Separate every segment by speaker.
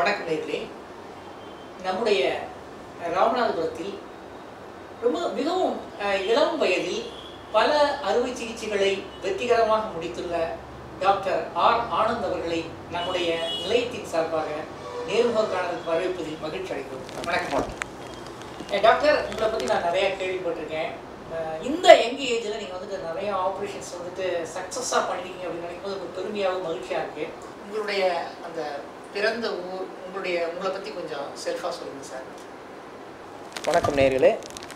Speaker 1: வணக்கம் நேர்களே நம்முடைய ராமநாதபுரத்தில் ரொம்ப மிகவும் அஹ், இளம் வயதில் பல அறுவை சிகிச்சைகளை வெற்றிகரமாக முடித்துள்ள டாக்டர் ஆர் ஆனந்த் அவர்களை நம்முடைய நிலையத்தின் சார்பாக நேர்முக காணலுக்கு வரவேற்பதில் மகிழ்ச்சி அடைகிறோம் வணக்கம் அஹ், டாக்டர் உங்களை பற்றி நான் நிறைய கேள்விப்பட்டிருக்கேன் அஹ், இந்த யங் ஏஜில் நீங்கள் வந்துட்டு நிறைய ஆப்ரேஷன்ஸ் வந்துட்டு சக்ஸஸாக பண்ணிருக்கீங்க அப்படின்னு நினைக்கும்போது ஒரு பெருமையாகவும் மகிழ்ச்சியாக இருக்குது உங்களுடைய அந்த பிறந்த ஊர் உங்களுடைய உங்களை பற்றி கொஞ்சம் செல்ஃபாக சொல்லுங்கள் சார்
Speaker 2: வணக்கம் நேர்களே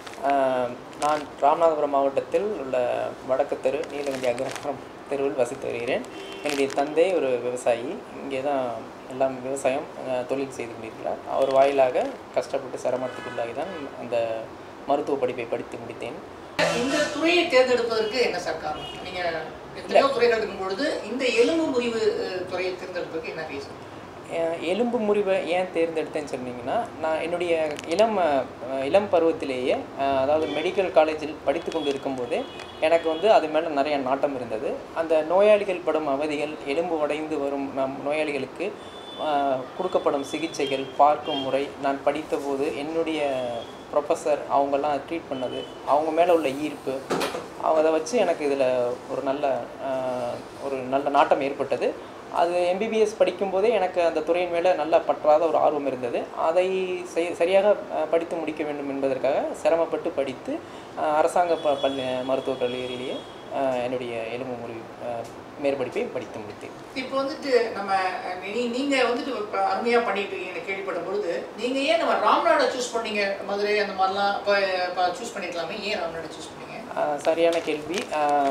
Speaker 2: நான் ராமநாதபுரம் மாவட்டத்தில் உள்ள வடக்கு தெரு நீலகண்டி அக்ரஹாரம் தெருவில் வசித்து வருகிறேன் என்னுடைய தந்தை ஒரு விவசாயி இங்கே தான் எல்லாம் விவசாயம் அஹ், தொழில் செய்து கொண்டிருக்கிறார் அவர் வாயிலாக கஷ்டப்பட்டு சிரமத்துக்குள்ளாகி தான் அந்த மருத்துவ படிப்பை படித்து முடித்தேன்
Speaker 1: இந்த துறையை தேர்ந்தெடுப்பதற்கு என்ன சார் காரணம் நீங்கள் எத்தனையோ துறைகள் இருக்கும் பொழுது இந்த எலும்பு முறிவு அஹ், துறையை தேர்ந்தெடுப்பதற்கு என்ன ரீசன்
Speaker 2: அஹ், எலும்பு முறிவை ஏன் தேர்ந்தெடுத்தேன்னு சொன்னீங்கன்னா நான் என்னுடைய இளம் அஹ், இளம் பருவத்திலேயே அஹ், அதாவது மெடிக்கல் காலேஜில் படித்து கொண்டு இருக்கும்போதே எனக்கு வந்து அது மேலே நிறைய நாட்டம் இருந்தது அந்த நோயாளிகள் படும் அவதிகள் எலும்பு உடைந்து வரும் நம் நோயாளிகளுக்கு அஹ், கொடுக்கப்படும் சிகிச்சைகள் பார்க்கும் முறை நான் படித்தபோது என்னுடைய ப்ரொஃபஸர் அவங்கெல்லாம் ட்ரீட் பண்ணது அவங்க மேலே உள்ள ஈர்ப்பு அவங்க அதை வச்சு எனக்கு இதில் ஒரு நல்ல அஹ், ஒரு நல்ல நாட்டம் ஏற்பட்டது அது எம்பிபிஎஸ் படிக்கும்போதே எனக்கு அந்த துறையின் மேலே நல்ல பற்றாத ஒரு ஆர்வம் இருந்தது அதை செய் சரியாக அஹ், படித்து முடிக்க வேண்டும் என்பதற்காக சிரமப்பட்டு படித்து அஹ், அரசாங்க ப பள்ளி மருத்துவக் கல்லூரியிலேயே அஹ், என்னுடைய எலும்பு முறிவு அஹ், மேற்படிப்பை படித்து முடித்தேன்
Speaker 1: இப்போ வந்துட்டு நம்ம அஹ், நீ நீங்கள் வந்துட்டு இப்போ அருமையாக பண்ணிட்டு இருக்கீங்க கேள்விப்பட்ட பொழுது நீங்கள் ஏன் நம்ம ராம்நாடை சூஸ் பண்ணீங்க மதுரை அந்த மாதிரிலாம் இப்போ இப்போ சூஸ் பண்ணிக்கலாமே ஏன் ராம்நாடை சூஸ் பண்ணீங்க
Speaker 2: அஹ், சரியான கேள்வி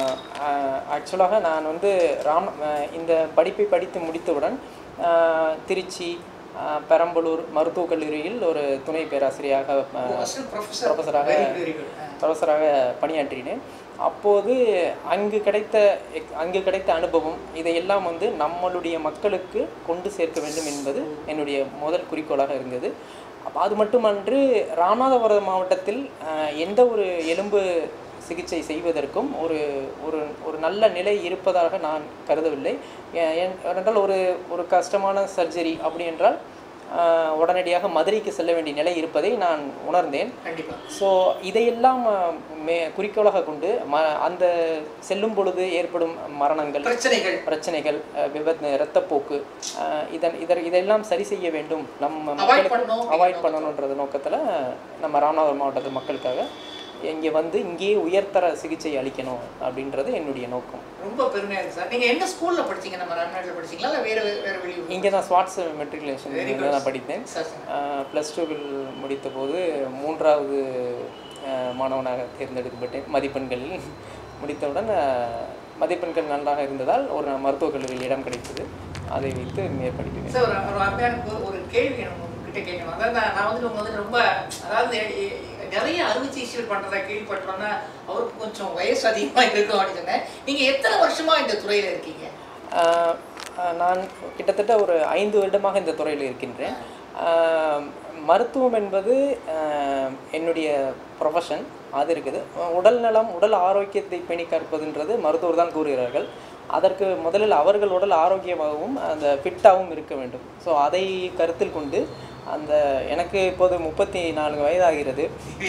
Speaker 2: ஆக்சுவலாக நான் வந்து ராம் அஹ், இந்த படிப்பை படித்து முடித்தவுடன் அஹ், திருச்சி அஹ், பெரம்பலூர் மருத்துவக் கல்லூரியில் ஒரு துணை பேராசிரியராக அஹ்,
Speaker 1: ப்ரொஃபஸர்
Speaker 2: ப்ரொஃபஸராக
Speaker 1: வெரி வெரி குட்
Speaker 2: ப்ரொஃபஸராக பணியாற்றினேன் அப்போது அங்கு கிடைத்த எக்- அங்கு கிடைத்த அனுபவம் இதையெல்லாம் வந்து நம்மளுடைய மக்களுக்கு கொண்டு சேர்க்க வேண்டும் என்பது என்னுடைய முதல் குறிக்கோளாக இருந்தது அப்ப அது மட்டுமன்று ராமநாதபுரம் மாவட்டத்தில் அஹ், எந்த ஒரு எலும்பு சிகிச்சை செய்வதற்கும் ஒரு ஒரு ஒரு நல்ல நிலை இருப்பதாக நான் கருதவில்லை ஏ- ஏன்- ஏனென்றால் ஒரு ஒரு கஷ்டமான சர்ஜரி அப்படி என்றால் அஹ், உடனடியாக மதுரைக்கு செல்ல வேண்டிய நிலை இருப்பதை நான் உணர்ந்தேன்
Speaker 1: கண்டிப்பாக
Speaker 2: ஸோ இதையெல்லாம் அஹ், மே குறிக்கோளாக கொண்டு ம அந்த செல்லும் பொழுது ஏற்படும் மரணங்கள்
Speaker 1: பிரச்சனைகள்
Speaker 2: பிரச்சனைகள் அஹ், விபத்து இரத்தப்போக்கு அஹ், இதன் இதர் இதெல்லாம் சரி செய்ய வேண்டும் நம்ம
Speaker 1: அவாய்ட் பண்ணணும்
Speaker 2: அவாய்ட் பண்ணணுன்றது நோக்கத்தில் நம்ம ராமநாதபுரம் மாவட்டத்து மக்களுக்காக இங்கே வந்து இங்கேயே உயர்தர சிகிச்சை அளிக்கணும் அப்படின்றது என்னுடைய நோக்கம்
Speaker 1: ரொம்ப பெருமையாக இருக்கு சார் நீங்கள் எந்த ஸ்கூலில் படிச்சீங்க நம்ம ராம்நாட்டில் படிச்சீங்களா இல்லை வேறு வேறு வெளியூர்
Speaker 2: இங்கே தான் ஸ்வாட்ஸ் மெட்ரிகுலேஷன்
Speaker 1: Very good.
Speaker 2: நான் படித்தேன்
Speaker 1: சார் சார்
Speaker 2: ப்ளஸ் டூவில் முடித்தபோது மூன்றாவது அஹ், மாணவனாக தேர்ந்தெடுக்கப்பட்டேன் மதிப்பெண்களில் முடித்தவுடன் அஹ், மதிப்பெண்கள் நன்றாக இருந்ததால் ஒரு மருத்துவக் கல்லூரியில் இடம் கிடைத்தது அதை வைத்து மேற்படித்தேன்
Speaker 1: சார் ஒரு ஒரு அருமையான ஒரு- ஒரு கேள்வி எனக்கு உங்ககிட்ட கேட்கணும் அதாவது நான் நான் வந்து உங்க வந்து ரொம்ப அதாவது எ- எ- நிறைய அறுவை சிகிச்சைகள் பண்ணுறதா கேள்விப்பட்டோன்னா அவருக்கு கொஞ்சம் வயசு அதிகமாக இருக்கும் அப்படின்னு சொன்னேன் நீங்கள் எத்தனை வருஷமா இந்த துறையில் இருக்கீங்க
Speaker 2: ஆஹ் ஆஹ் நான் கிட்டத்தட்ட ஒரு ஐந்து வருடமாக இந்த துறையில் இருக்கின்றேன் ஆஹ் மருத்துவம் என்பது ஆஹ் என்னுடைய ப்ரொஃபஷன் அது இருக்குது உடல் நலம் உடல் ஆரோக்கியத்தை பேணி காப்பதுன்றது மருத்துவர் தான் கூறுகிறார்கள் அதற்கு முதலில் அவர்கள் உடல் ஆரோக்கியமாகவும் அந்த ஃபிட்டாகவும் இருக்க வேண்டும் ஸோ அதை கருத்தில் கொண்டு அந்த எனக்கு இப்போது முப்பத்தி நான்கு வயதாகிறது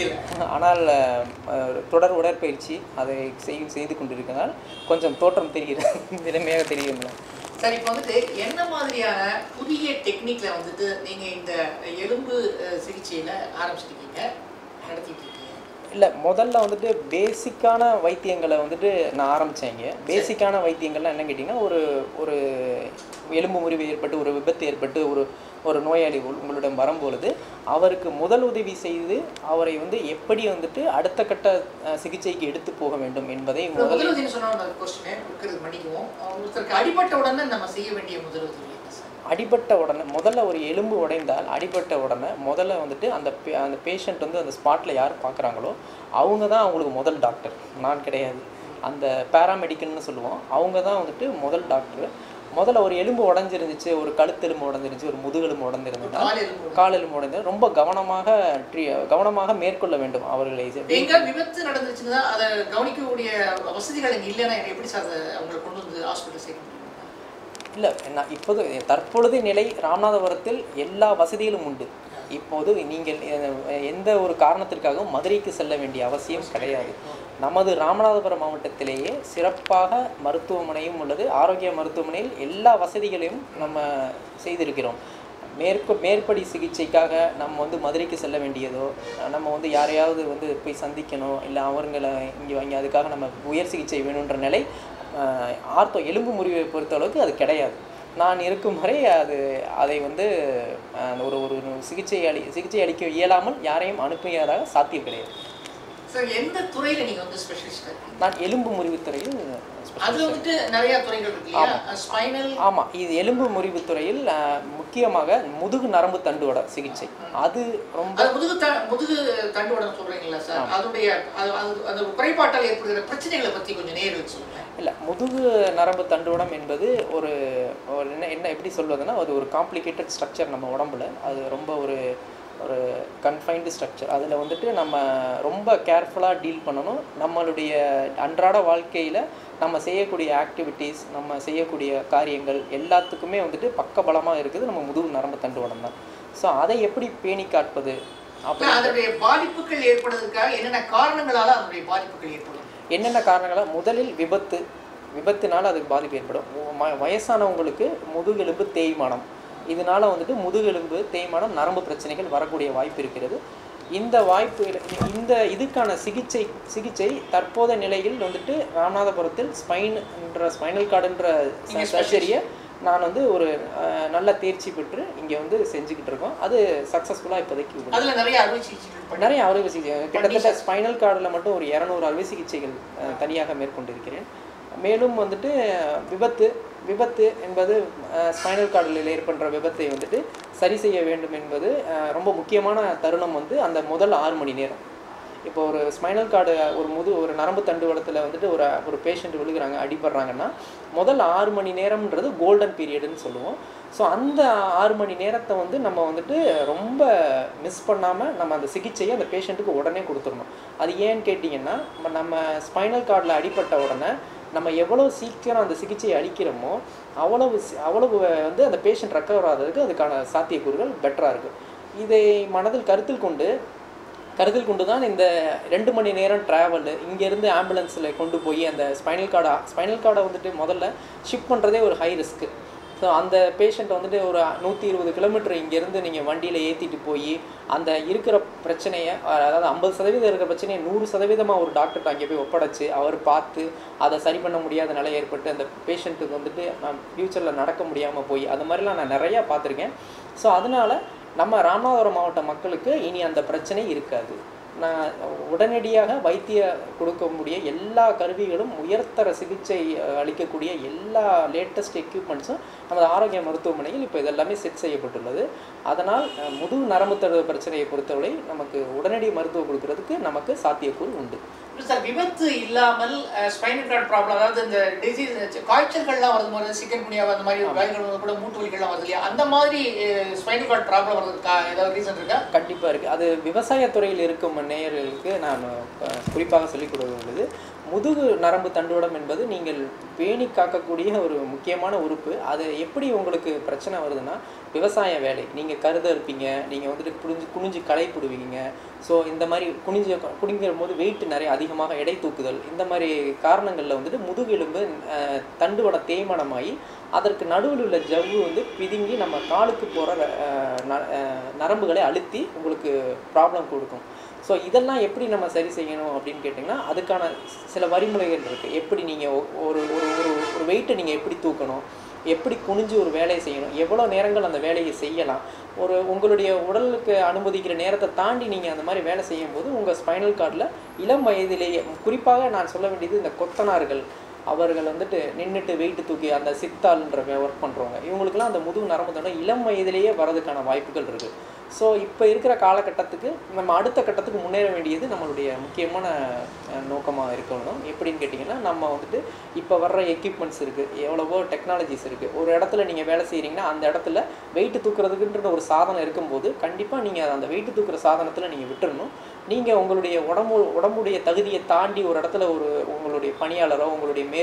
Speaker 2: ஆனால் அஹ், தொடர் உடற்பயிற்சி அதை செய் செய்து கொண்டிருக்கிறதால் கொஞ்சம் தோற்றம் தெரிகிறது திறமையாக தெரியுங்களா
Speaker 1: சார் இப்போ வந்துட்டு என்ன மாதிரியான புதிய டெக்னிக்கில் வந்துட்டு நீங்கள் இந்த எலும்பு அஹ், சிகிச்சையில ஆரம்பிச்சிருக்கீங்க நடத்திட்டு இருக்கீங்க
Speaker 2: இல்லை முதல்ல வந்துட்டு பேசிக்கான வைத்தியங்களை வந்துட்டு நான் ஆரம்பித்தேங்க பேசிக்கான வைத்தியங்கள்லாம் என்ன கேட்டிங்கன்னா ஒரு ஒரு எலும்பு முறிவு ஏற்பட்டு ஒரு விபத்து ஏற்பட்டு ஒரு ஒரு நோயாளி உள்- உங்களிடம் வரும்பொழுது அவருக்கு முதல் உதவி செய்து அவரை வந்து எப்படி வந்துட்டு அடுத்த கட்ட அஹ், சிகிச்சைக்கு எடுத்து போக வேண்டும் என்பதை
Speaker 1: இப்போ
Speaker 2: முதல்
Speaker 1: முதலுதவி சொன்ன ஒரு கொஸ்டின் கொடுக்கறது மன்னிக்குவோம் ஒருத்தருக்கு அடிபட்ட உடனே நம்ம செய்ய வேண்டிய முதலுதவி என்ன சார்
Speaker 2: அடிபட்ட உடனே முதல்ல ஒரு எலும்பு உடைந்தால் அடிபட்ட உடனே முதல்ல வந்துட்டு அந்த பே- அந்த பேஷண்ட் வந்து அந்த ஸ்பாட்டில் யார் பார்க்குறாங்களோ அவங்க தான் அவங்களுக்கு முதல் டாக்டர் நான் கிடையாது அந்த பேராமெடிக்கல்னு சொல்லுவோம் அவங்க தான் வந்துட்டு முதல் டாக்டர் முதல்ல ஒரு எலும்பு உடஞ்சிருந்துச்சு ஒரு கழுத்தெலும்பு உடஞ்சிருந்துச்சு ஒரு முதுகெலும்பு உடஞ்சிருந்ததுன்னா
Speaker 1: கால் எலும்பு
Speaker 2: கால் எலும்பு உடைந்து ரொம்ப கவனமாக ட்ரீ கவனமாக மேற்கொள்ள வேண்டும் அவர்களை
Speaker 1: எங்க விபத்து நடந்துச்சுன்னா அதை கவனிக்கக்கூடிய வசதிகள் இங்க இல்லைன்னா எப்படி சார் அதை அவங்களை கொண்டு வந்து ஹாஸ்பிட்டல் சேர்க்க முடியும்
Speaker 2: இல்லை நான் இப்போது தற்பொழுது நிலை ராமநாதபுரத்தில் எல்லா வசதிகளும் உண்டு இப்போது நீங்கள் எ- எந்த ஒரு காரணத்திற்காகவும் மதுரைக்கு செல்ல வேண்டிய அவசியம் கிடையாது நமது ராமநாதபுரம் மாவட்டத்திலேயே சிறப்பாக மருத்துவமனையும் உள்ளது ஆரோக்கிய மருத்துவமனையில் எல்லா வசதிகளையும் நம்ம செய்திருக்கிறோம் மேற்கு மேற்படி சிகிச்சைக்காக நம்ம வந்து மதுரைக்கு செல்ல வேண்டியதோ நம்ம வந்து யாரையாவது வந்து போய் சந்திக்கணும் இல்லை அவங்களை இங்கே வாங்கி அதுக்காக நம்ம உயர் சிகிச்சை வேணுன்ற நிலை ஆஹ், ஆர்த்தோ எலும்பு முறிவை பொறுத்த அளவுக்கு அது கிடையாது நான் இருக்கும் வரை அது அதை வந்து ஆஹ், ஒரு ஒரு சிகிச்சை அளி சிகிச்சை அளிக்க இயலாமல் யாரையும் அனுப்பியதாக சாத்தியம் கிடையாது
Speaker 1: சார் எந்த துறையில நீங்க வந்து ஸ்பெஷலிஸ்ட் இருக்கீங்க
Speaker 2: நான் எலும்பு முறிவு துறையில்
Speaker 1: அதுல வந்துட்டு நிறைய துறைகள் இருக்கு இல்லையா ஸ்பைனல்
Speaker 2: ஆமாம் இது எலும்பு முறிவு துறையில் ஆஹ், முக்கியமாக முதுகு நரம்பு தண்டுவட சிகிச்சை அது ரொம்ப
Speaker 1: அது முதுகு த முதுகு தண்டுவடம் சொல்றீங்களா சார் அதனுடைய அது அது- அந்த குறைபாட்டால் ஏற்படுகிற பிரச்சனைகளை பத்தி கொஞ்சம் நேர் வச்சு சொல்லுங்க
Speaker 2: இல்லை முதுகு நரம்பு தண்டுவடம் என்பது ஒரு ஒரு என்ன என்ன எப்படி சொல்வதுன்னா அது ஒரு காம்ப்ளிகேட்டட் ஸ்ட்ரக்சர் நம்ம உடம்புல அது ரொம்ப ஒரு ஒரு கன்ஃபைன்டு ஸ்ட்ரக்சர் அதில் வந்துட்டு நம்ம ரொம்ப கேர்ஃபுல்லாக டீல் பண்ணணும் நம்மளுடைய அன்றாட வாழ்க்கையில் நம்ம செய்யக்கூடிய ஆக்டிவிட்டீஸ் நம்ம செய்யக்கூடிய காரியங்கள் எல்லாத்துக்குமே வந்துட்டு பக்கபலமாக இருக்குது நம்ம முதுகு நரம்பு தண்டுவடம் தான் ஸோ அதை எப்படி பேணி காட்பது அப்படி
Speaker 1: அதனுடைய பாதிப்புகள் ஏற்படுவதற்காக என்னென்ன காரணங்களால அதனுடைய பாதிப்புகள் ஏற்படும்
Speaker 2: என்னென்ன காரணங்களா முதலில் விபத்து விபத்துனால அதுக்கு பாதிப்பு ஏற்படும் ம- வயசானவங்களுக்கு முதுகெலும்பு தேய்மானம் இதனால வந்துட்டு முதுகெலும்பு தேய்மானம் நரம்பு பிரச்சனைகள் வரக்கூடிய வாய்ப்பு இருக்கிறது இந்த வாய்ப்பு இந்த இதுக்கான சிகிச்சை சிகிச்சை தற்போதைய நிலையில் வந்துட்டு ராமநாதபுரத்தில் ஸ்பைன் என்ற ஸ்பைனல் கார்டுன்ற சர்ஜரியை நான் வந்து ஒரு அஹ், நல்ல தேர்ச்சி பெற்று இங்கே வந்து செஞ்சுக்கிட்டு இருக்கோம் அது சக்ஸஸ்ஃபுல்லாக இப்போதைக்கு உண்டு.
Speaker 1: அதுல நிறைய அறுவை சிகிச்சைகள் பண்ணி
Speaker 2: நிறைய அறுவை சிகிச்சை கிட்டத்தட்ட ஸ்பைனல் கார்டில் மட்டும் ஒரு இரநூறு அறுவை சிகிச்சைகள் அஹ், தனியாக மேற்கொண்டிருக்கிறேன் மேலும் வந்துட்டு அஹ், விபத்து விபத்து என்பது ஸ்பைனல் கார்டில் ஏற்படுற விபத்தை வந்துட்டு சரி செய்ய வேண்டும் என்பது அஹ், ரொம்ப முக்கியமான தருணம் வந்து அந்த முதல் ஆறு மணி நேரம் இப்போ ஒரு ஸ்பைனல் கார்டு ஒரு முது ஒரு நரம்பு தண்டுவடத்தில் வந்துட்டு ஒரு ஒரு பேஷண்ட் விழுகிறாங்க அடிபடுறாங்கன்னா முதல் ஆறு மணி நேரம்ன்றது கோல்டன் பீரியடுன்னு சொல்லுவோம் ஸோ அந்த ஆறு மணி நேரத்தை வந்து நம்ம வந்துட்டு ரொம்ப மிஸ் பண்ணாமல் நம்ம அந்த சிகிச்சையை அந்த பேஷண்ட்டுக்கு உடனே கொடுத்துடணும் அது ஏன்னு கேட்டிங்கன்னா நம்ம- நம்ம ஸ்பைனல் கார்டில் அடிபட்ட உடனே நம்ம எவ்வளோ சீக்கிரம் அந்த சிகிச்சையை அளிக்கிறோமோ அவ்வளவு சி- அவ்வளவு வந்து அந்த பேஷண்ட் ரெக்கவர் ஆகிறதுக்கு அதுக்கான சாத்தியக்கூறுகள் பெட்டராக இருக்குது இதை மனதில் கருத்தில் கொண்டு கருத்தில் கொண்டு தான் இந்த ரெண்டு மணி நேரம் ட்ராவல் இங்கேருந்து ஆம்புலன்ஸில் கொண்டு போய் அந்த ஸ்பைனல் கார்டை ஸ்பைனல் கார்டை வந்துட்டு முதல்ல ஷிஃப்ட் பண்ணுறதே ஒரு ஹை ரிஸ்க்கு ஸோ அந்த பேஷண்ட் வந்துட்டு ஒரு நூற்றி இருபது கிலோமீட்டர் இங்கேருந்து நீங்கள் வண்டியில் ஏற்றிட்டு போய் அந்த இருக்கிற பிரச்சனையை அதாவது ஐம்பது சதவீதம் இருக்கிற பிரச்சனையை நூறு சதவீதமாக ஒரு டாக்டர்கிட்ட அங்கே போய் ஒப்படைச்சு அவர் பார்த்து அதை சரி பண்ண முடியாத நிலை ஏற்பட்டு அந்த பேஷண்ட்டுக்கு வந்துட்டு நான் ஃப்யூச்சரில் நடக்க முடியாமல் போய் அது மாதிரிலாம் நான் நிறையா பார்த்துருக்கேன் ஸோ அதனால் நம்ம ராமநாதபுரம் மாவட்ட மக்களுக்கு இனி அந்த பிரச்சனை இருக்காது நான் உடனடியாக வைத்திய கொடுக்கக்கூடிய எல்லா கருவிகளும் உயர்தர சிகிச்சை அஹ், அளிக்கக்கூடிய எல்லா லேட்டஸ்ட் எக்யூப்மெண்ட்ஸும் நமது ஆரோக்கிய மருத்துவமனையில் இப்போ இதெல்லாமே செட் செய்யப்பட்டுள்ளது அதனால் அஹ், முதுகு நரம்பு தடுப்பு பிரச்சனையை பொறுத்தவரை நமக்கு உடனடி மருத்துவம் கொடுக்கறதுக்கு நமக்கு சாத்தியக்கூறு உண்டு
Speaker 1: சார் விபத்து இல்லாமல் ஸ்பைனல் கார்டு ப்ராப்ளம் அதாவது இந்த டிசீஸ் காய்ச்சல்கள்லாம் வருது மாதிரி சிக்கன் குனியா அந்த மாதிரி காய்கள் வந்து கூட மூட்டு வலிகள்லாம் வருது இல்லையா அந்த மாதிரி ஸ்பைனல் கார்டு ப்ராப்ளம் வர்றதுக்கா ஏதாவது ரீசன் இருக்கா
Speaker 2: கண்டிப்பாக இருக்குது அது விவசாயத்துறையில் இருக்கும் நேயர்களுக்கு நான் அஹ், குறிப்பாக சொல்லிக் கொடுக்கிறது முதுகு நரம்பு தண்டுவடம் என்பது நீங்கள் பேணி காக்கக்கூடிய ஒரு முக்கியமான உறுப்பு அது எப்படி உங்களுக்கு பிரச்சனை வருதுன்னா விவசாய வேலை நீங்கள் கருத இருப்பீங்க நீங்கள் வந்துட்டு குனிஞ்சு குனிஞ்சு களை பிடுவீங்க ஸோ இந்த மாதிரி குனிஞ்ச குனிங்கிற போது வெயிட் நிறைய அதிகமாக எடை தூக்குதல் இந்த மாதிரி காரணங்களில் வந்துட்டு முதுகெலும்பு அஹ், தண்டுவட தேய்மானமாகி அதற்கு நடுவில் உள்ள ஜவ்வு வந்து பிதுங்கி நம்ம காலுக்கு போகிற நரம்புகளை அழுத்தி உங்களுக்கு ப்ராப்ளம் கொடுக்கும் ஸோ இதெல்லாம் எப்படி நம்ம சரி செய்யணும் அப்படின்னு கேட்டிங்கன்னா அதுக்கான சில வழிமுறைகள் இருக்குது எப்படி நீங்கள் ஒரு ஒரு ஒரு ஒரு வெயிட்டை நீங்கள் எப்படி தூக்கணும் எப்படி குனிஞ்சு ஒரு வேலையை செய்யணும் எவ்வளோ நேரங்கள் அந்த வேலையை செய்யலாம் ஒரு உங்களுடைய உடலுக்கு அனுமதிக்கிற நேரத்தை தாண்டி நீங்கள் அந்த மாதிரி வேலை செய்யும்போது உங்கள் ஸ்பைனல் கார்டில் இளம் வயதிலேயே குறிப்பாக நான் சொல்ல வேண்டியது இந்த கொத்தனார்கள் அவர்கள் வந்துட்டு நின்றுட்டு வெயிட் தூக்கி அந்த சித்தாள்ன்ற ஒர்க் பண்ணுறவங்க இவங்களுக்குலாம் அந்த முதுகு நரம்பு தண்டை இளம் வயதிலேயே வரதுக்கான வாய்ப்புகள் இருக்குது ஸோ இப்போ இருக்கிற காலகட்டத்துக்கு நம்ம அடுத்த கட்டத்துக்கு முன்னேற வேண்டியது நம்மளுடைய முக்கியமான நோக்கமாக இருக்கணும் எப்படின்னு கேட்டிங்கன்னா நம்ம வந்துட்டு இப்போ வர்ற எக்யூப்மெண்ட்ஸ் இருக்குது எவ்வளவோ டெக்னாலஜிஸ் இருக்குது ஒரு இடத்துல நீங்கள் வேலை செய்கிறீங்கன்னா அந்த இடத்துல வெயிட் தூக்குறதுக்குன்ற ஒரு சாதனம் இருக்கும்போது கண்டிப்பாக நீங்கள் அந்த வெயிட் தூக்குற சாதனத்தில் நீங்கள் விட்டுறணும் நீங்கள் உங்களுடைய உடம்பு உடம்புடைய தகுதியை தாண்டி ஒரு இடத்துல ஒரு உங்களுடைய பணியாளரோ உங்களுடைய மேற் மேற்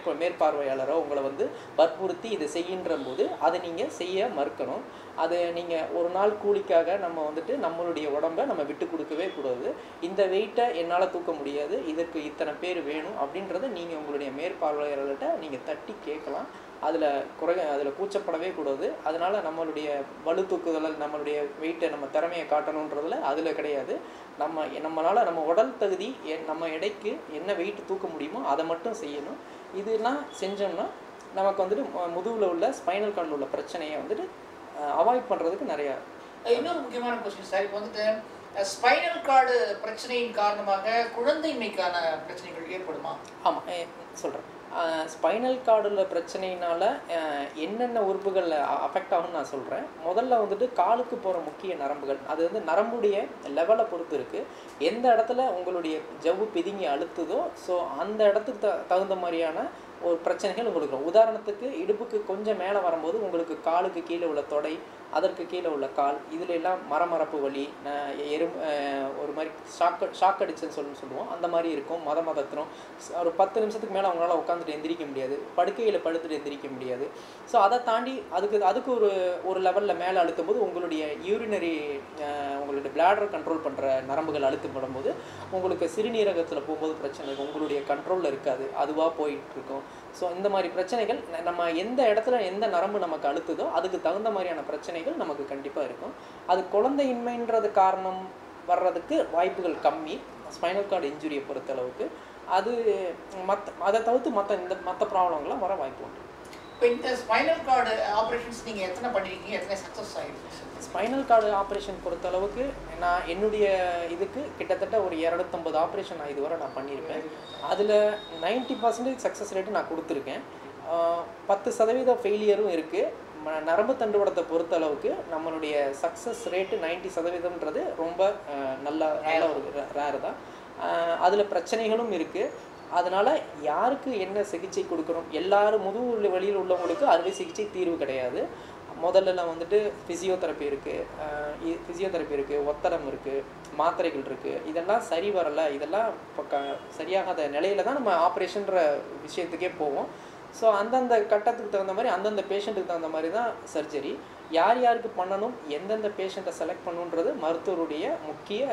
Speaker 2: மேற்ப மேற்பார்வையாளரோ உங்களை வந்து வற்புறுத்தி இதை செய்கின்ற போது அதை நீங்கள் செய்ய மறுக்கணும் அது நீங்கள் ஒரு நாள் கூலிக்காக நம்ம வந்துட்டு நம்மளுடைய உடம்ப நம்ம விட்டு கொடுக்கவே கூடாது இந்த வெயிட்டை என்னால் தூக்க முடியாது இதற்கு இத்தனை பேர் வேணும் அப்படின்றத நீங்கள் உங்களுடைய மேற்பார்வையாளர்கிட்ட நீங்கள் தட்டி கேட்கலாம் அதில் குறை அதில் கூச்சப்படவே கூடாது அதனால் நம்மளுடைய வலு தூக்குதல் நம்மளுடைய வெயிட்டை நம்ம திறமையை காட்டணுன்றதுல அதில் கிடையாது நம்ம நம்மளால் நம்ம உடல் தகுதி எ- நம்ம எடைக்கு என்ன வெயிட் தூக்க முடியுமோ அதை மட்டும் செய்யணும் இதெல்லாம் செஞ்சோம்னா நமக்கு வந்துட்டு மு- முதுகுல உள்ள ஸ்பைனல் கார்டில் உள்ள பிரச்சனையை வந்துட்டு அவாய்ட் பண்ணுறதுக்கு நிறையா
Speaker 1: இன்னொரு முக்கியமான கொஸ்டின் சார் இப்போ வந்துட்டு ஸ்பைனல் கார்டு பிரச்சனையின் காரணமாக குழந்தைமைக்கான பிரச்சனைகள் ஏற்படுமா
Speaker 2: ஆமாம் சொல்கிறேன் ஸ்பைனல் கார்டில் பிரச்சனையினால அஹ், என்னென்ன உறுப்புகள் அஃபெக்ட் ஆகும்னு நான் சொல்கிறேன் முதல்ல வந்துட்டு காலுக்கு போகிற முக்கிய நரம்புகள் அது வந்து நரம்புடைய லெவலை பொறுத்து இருக்குது எந்த இடத்துல உங்களுடைய ஜவ்வு பிதுங்கி அழுத்துதோ ஸோ அந்த இடத்துக்கு த தகுந்த மாதிரியான ஒரு பிரச்சனைகள் உங்களுக்கு வரும். உதாரணத்துக்கு இடுப்புக்கு கொஞ்சம் மேலே வரும்போது உங்களுக்கு காலுக்கு கீழே உள்ள தொடை அதற்கு கீழே உள்ள கால் இதுல எல்லாம் மரமரப்பு வலி ந- எறும் அஹ், ஒரு மாதிரி ஷாக் ஷாக் அடிச்சுன்னு சொல்லி சொல்லுவோம் அந்த மாதிரி இருக்கும் மத மதத்திரம் ஒரு பத்து நிமிஷத்துக்கு மேலே அவங்களால உட்காந்துட்டு எந்திரிக்க முடியாது படுக்கையில் படுத்துட்டு எந்திரிக்க முடியாது ஸோ அதை தாண்டி அதுக்கு அதுக்கு ஒரு ஒரு லெவலில் மேலே அழுத்தும் போது உங்களுடைய யூரினரி உங்களுடைய பிளாடர் கண்ட்ரோல் பண்ணுற நரம்புகள் அழுத்தப்படும் போது உங்களுக்கு சிறுநீரகத்தில் போகும்போது பிரச்சனை இருக்கும் உங்களுடைய கண்ட்ரோலில் இருக்காது அதுவாக போயிட்டு இருக்கும் ஸோ இந்த மாதிரி பிரச்சனைகள் ந- நம்ம எந்த இடத்துல எந்த நரம்பு நமக்கு அழுத்துதோ அதுக்கு தகுந்த மாதிரியான பிரச்சனைகள் நமக்கு கண்டிப்பாக இருக்கும் அது குழந்தையின்மைன்றது காரணம் வர்றதுக்கு வாய்ப்புகள் கம்மி ஸ்பைனல் கார்டு இன்ஜுரியை பொறுத்தளவுக்கு அது மற்ற அதை தவிர்த்து மற்ற இந்த மற்ற ப்ராப்ளங்கள்லாம் வர வாய்ப்பு உண்டு
Speaker 1: இப்போ இந்த ஸ்பைனல் கார்டு ஆப்ரேஷன்ஸ் நீங்கள் எத்தனை பண்ணிருக்கீங்க எத்தனை சக்ஸஸ் ஆகிருக்கு
Speaker 2: ஸ்பைனல் கார்டு ஆப்ரேஷன் பொறுத்தளவுக்கு நான் என்னுடைய இதுக்கு கிட்டத்தட்ட ஒரு இரநூத்தம்பது ஆப்ரேஷன் நான் இதுவரை நான் பண்ணியிருப்பேன் அதில் 90% பர்சன்டேஜ் சக்ஸஸ் ரேட்டு நான் கொடுத்துருக்கேன் ஆஹ் பத்து சதவீத ஃபெயிலியரும் இருக்குது நரம்பு தண்டுவடத்தை பொறுத்தளவுக்கு நம்மளுடைய சக்ஸஸ் ரேட்டு 90% சதவீதம்ன்றது ரொம்ப ஆஹ் நல்ல நல்ல ஒரு ரேரு தான் அதில் பிரச்சனைகளும் இருக்குது அதனால் யாருக்கு என்ன சிகிச்சை கொடுக்கணும் எல்லாரும் முதுகு வழியில் உள்ளவங்களுக்கு அறுவை சிகிச்சை தீர்வு கிடையாது முதல்லலாம் வந்துட்டு ஃபிசியோதெரப்பி இருக்குது ஃபிசியோதெரப்பி இருக்குது ஒத்தடம் இருக்குது மாத்திரைகள் இருக்குது இதெல்லாம் சரி வரலை இதெல்லாம் இப்போ க சரியாகாத நிலையில தான் நம்ம ஆப்ரேஷன்ற விஷயத்துக்கே போவோம் ஸோ அந்தந்த கட்டத்துக்கு தகுந்த மாதிரி அந்தந்த பேஷண்ட்டுக்கு தகுந்த மாதிரி தான் சர்ஜரி யார் யாருக்கு பண்ணணும் எந்தெந்த பேஷண்ட்டை செலக்ட் பண்ணணுன்றது மருத்துவருடைய முக்கிய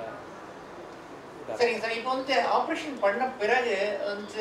Speaker 2: இதா-
Speaker 1: சரிங்க சார் இப்போ வந்துட்டு ஆப்ரேஷன் பண்ண பிறகு வந்து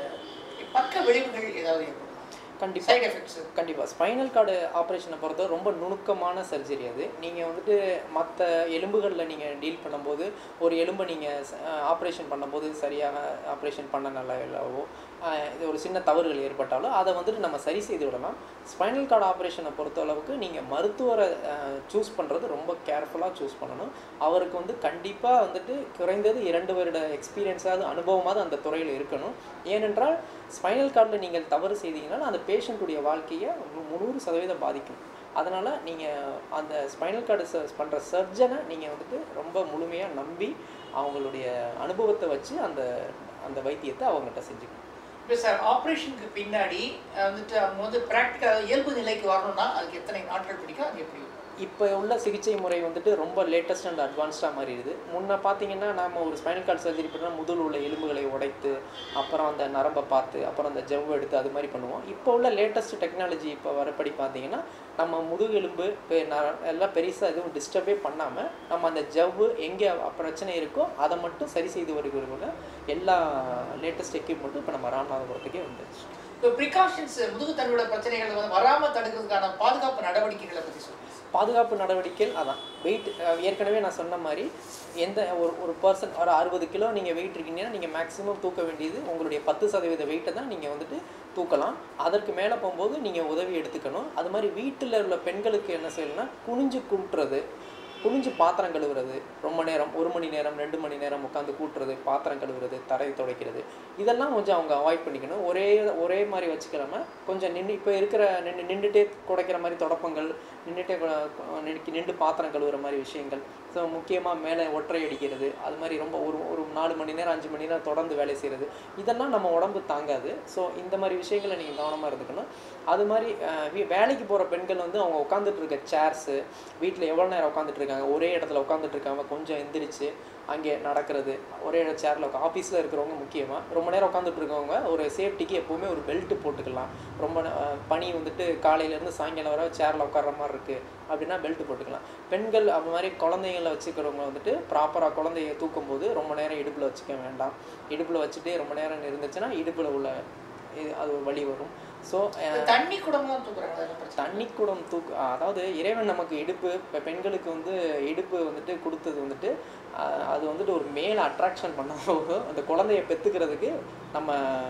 Speaker 1: பக்க விளைவுகள் ஏதாவது ஏற்படுமா
Speaker 2: கண்டிப்பாக
Speaker 1: சைடு எஃபெக்ட்ஸ்
Speaker 2: கண்டிப்பாக ஸ்பைனல் கார்டு ஆப்ரேஷனை பொறுத்த ரொம்ப நுணுக்கமான சர்ஜரி அது நீங்கள் வந்துட்டு மற்ற எலும்புகளில் நீங்கள் டீல் பண்ணும்போது ஒரு எலும்பை நீங்கள் ஆப்ரேஷன் பண்ணும்போது சரியாக ஆப்ரேஷன் பண்ண நல்லா இல்லாவோ அஹ், இது ஒரு சின்ன தவறுகள் ஏற்பட்டாலும் அதை வந்துட்டு நம்ம சரி செய்து விடலாம் ஸ்பைனல் கார்டு ஆப்ரேஷனை பொறுத்த அளவுக்கு நீங்கள் மருத்துவரை சூஸ் பண்ணுறது ரொம்ப கேர்ஃபுல்லாக சூஸ் பண்ணணும் அவருக்கு வந்து கண்டிப்பாக வந்துட்டு குறைந்தது இரண்டு வருட எக்ஸ்பீரியன்ஸாவது அனுபவமாவது அந்த துறையில் இருக்கணும் ஏனென்றால் ஸ்பைனல் கார்டில் நீங்கள் தவறு செய்தீங்கன்னா அந்த பேஷண்ட்டுடைய வாழ்க்கையை நூ- முந்நூறு சதவீதம் பாதிக்கும் அதனால் நீங்கள் அந்த ஸ்பைனல் கார்டு ச பண்ணுற சர்ஜனை நீங்கள் வந்துட்டு ரொம்ப முழுமையாக நம்பி அவங்களுடைய அனுபவத்தை வச்சு அந்த அந்த வைத்தியத்தை அவங்ககிட்ட செஞ்சுக்கணும்
Speaker 1: இப்போ சார் ஆப்ரேஷனுக்கு பின்னாடி அஹ், வந்துட்டு அவங்க வந்து ப்ராக்டிக்கல் இயல்பு நிலைக்கு வரணும்னா அதுக்கு எத்தனை நாட்கள் பிடிக்கும் அது எப்படி
Speaker 2: இப்போ உள்ள சிகிச்சை முறை வந்துட்டு ரொம்ப லேட்டஸ்ட் அண்ட் அட்வான்ஸ்டாக மாறிடுது முன்ன பார்த்தீங்கன்னா நாம ஒரு ஸ்பைனல் கார்டு சர்ஜரி பண்ணால் முதல் உள்ள எலும்புகளை உடைத்து அப்புறம் அந்த நரம்பை பார்த்து அப்புறம் அந்த ஜவ்வு எடுத்து அது மாதிரி பண்ணுவோம் இப்போ உள்ள லேட்டஸ்ட் டெக்னாலஜி இப்போ வரப்படி பார்த்தீங்கன்னா நம்ம முதுகு எலும்பு பெ- நர- எல்லாம் பெருசாக எதுவும் டிஸ்டர்பே பண்ணாமல் நம்ம அந்த ஜவ்வு எங்கே பிரச்சனை இருக்கோ அதை மட்டும் சரி செய்து வருகிற எல்லா லேட்டஸ்ட் எக்யூப்மெண்ட்டும் இப்போ நம்ம ராமநாதபுரத்துக்கே வந்துருச்சு
Speaker 1: இப்போ ப்ரிகாஷன்ஸ் முதுகு தண்டுவட பிரச்சனைகள் வந்து வராமல் தடுக்கிறதுக்கான பாதுகாப்பு நடவடிக்கைகளை பற்றி சொல்லுங்கள்
Speaker 2: பாதுகாப்பு நடவடிக்கைகள் அதான் வெயிட் ஏற்கனவே நான் சொன்ன மாதிரி எந்த ஒரு ஒரு பர்சன் ஒரு அறுபது கிலோ நீங்கள் வெயிட் இருக்கீங்கன்னா நீங்கள் மேக்ஸிமம் தூக்க வேண்டியது உங்களுடைய பத்து சதவீத வெயிட்டை தான் நீங்கள் வந்துட்டு தூக்கலாம் அதற்கு மேலே போகும்போது நீங்கள் உதவி எடுத்துக்கணும் அது மாதிரி வீட்டில் உள்ள பெண்களுக்கு என்ன செய்யணும்னா குனிஞ்சு கூட்டுறது குனிஞ்சு பாத்திரம் கழுவுறது ரொம்ப நேரம் ஒரு மணி நேரம் ரெண்டு மணி நேரம் உட்காந்து கூட்டுறது பாத்திரம் கழுவுறது தரை துடைக்கிறது இதெல்லாம் கொஞ்சம் அவங்க அவாய்ட் பண்ணிக்கணும் ஒரே ஒரே மாதிரி வச்சுக்காம கொஞ்சம் நின்று இப்போ இருக்கிற நின்று நின்றுட்டே குடைக்கிற மாதிரி தொடப்பங்கள் நின்றுட்டே நின்று நின்று பாத்திரம் கழுவுற மாதிரி விஷயங்கள் ஸோ முக்கியமாக மேலே ஒற்றை அடிக்கிறது அது மாதிரி ரொம்ப ஒரு ஒரு நாலு மணி நேரம் அஞ்சு மணி நேரம் தொடர்ந்து வேலை செய்கிறது இதெல்லாம் நம்ம உடம்பு தாங்காது ஸோ இந்த மாதிரி விஷயங்களை நீங்கள் கவனமாக இருந்துக்கணும் அது மாதிரி அஹ், வி- வேலைக்கு போகிற பெண்கள் வந்து அவங்க உட்காந்துட்டு இருக்க சேர்ஸு வீட்டில் எவ்வளோ நேரம் உட்காந்துட்டு இருக்காங்க ஒரே இடத்துல உட்காந்துட்டு இருக்காம கொஞ்சம் எந்திரிச்சு அங்கே நடக்கிறது ஒரே சேரில் ஆஃபீஸில் இருக்கிறவங்க முக்கியமாக ரொம்ப நேரம் உட்காந்துட்டு இருக்கவங்க ஒரு சேஃப்டிக்கு எப்போவுமே ஒரு பெல்ட் போட்டுக்கலாம் ரொம்ப நே- அஹ் பனி வந்துட்டு காலையிலேருந்து சாயங்காலம் வரை சேரில் உட்கார்ற மாதிரி இருக்குது அப்படின்னா பெல்ட் போட்டுக்கலாம் பெண்கள் அந்த மாதிரி குழந்தைங்கள வச்சுக்கிறவங்க வந்துட்டு ப்ராப்பராக குழந்தைய தூக்கும்போது ரொம்ப நேரம் இடுப்பில் வச்சுக்க வேண்டாம் இடுப்பில் வச்சுட்டு ரொம்ப நேரம் இருந்துச்சுன்னா இடுப்பில் உள்ள இது அது ஒரு வலி வரும் ஸோ
Speaker 1: தண்ணி குடமும் தூக்குறாங்க அதெல்லாம் பிரச்சனை
Speaker 2: தண்ணி குடம் தூக்கு அதாவது இறைவன் நமக்கு இடுப்பு இப்போ பெண்களுக்கு வந்து இடுப்பு வந்துட்டு கொடுத்தது வந்துட்டு அஹ், அது வந்துட்டு ஒரு மேல அட்ராக்ஷன் பண்ண போகும் அந்த குழந்தைய பெற்றுக்கிறதுக்கு நம்ம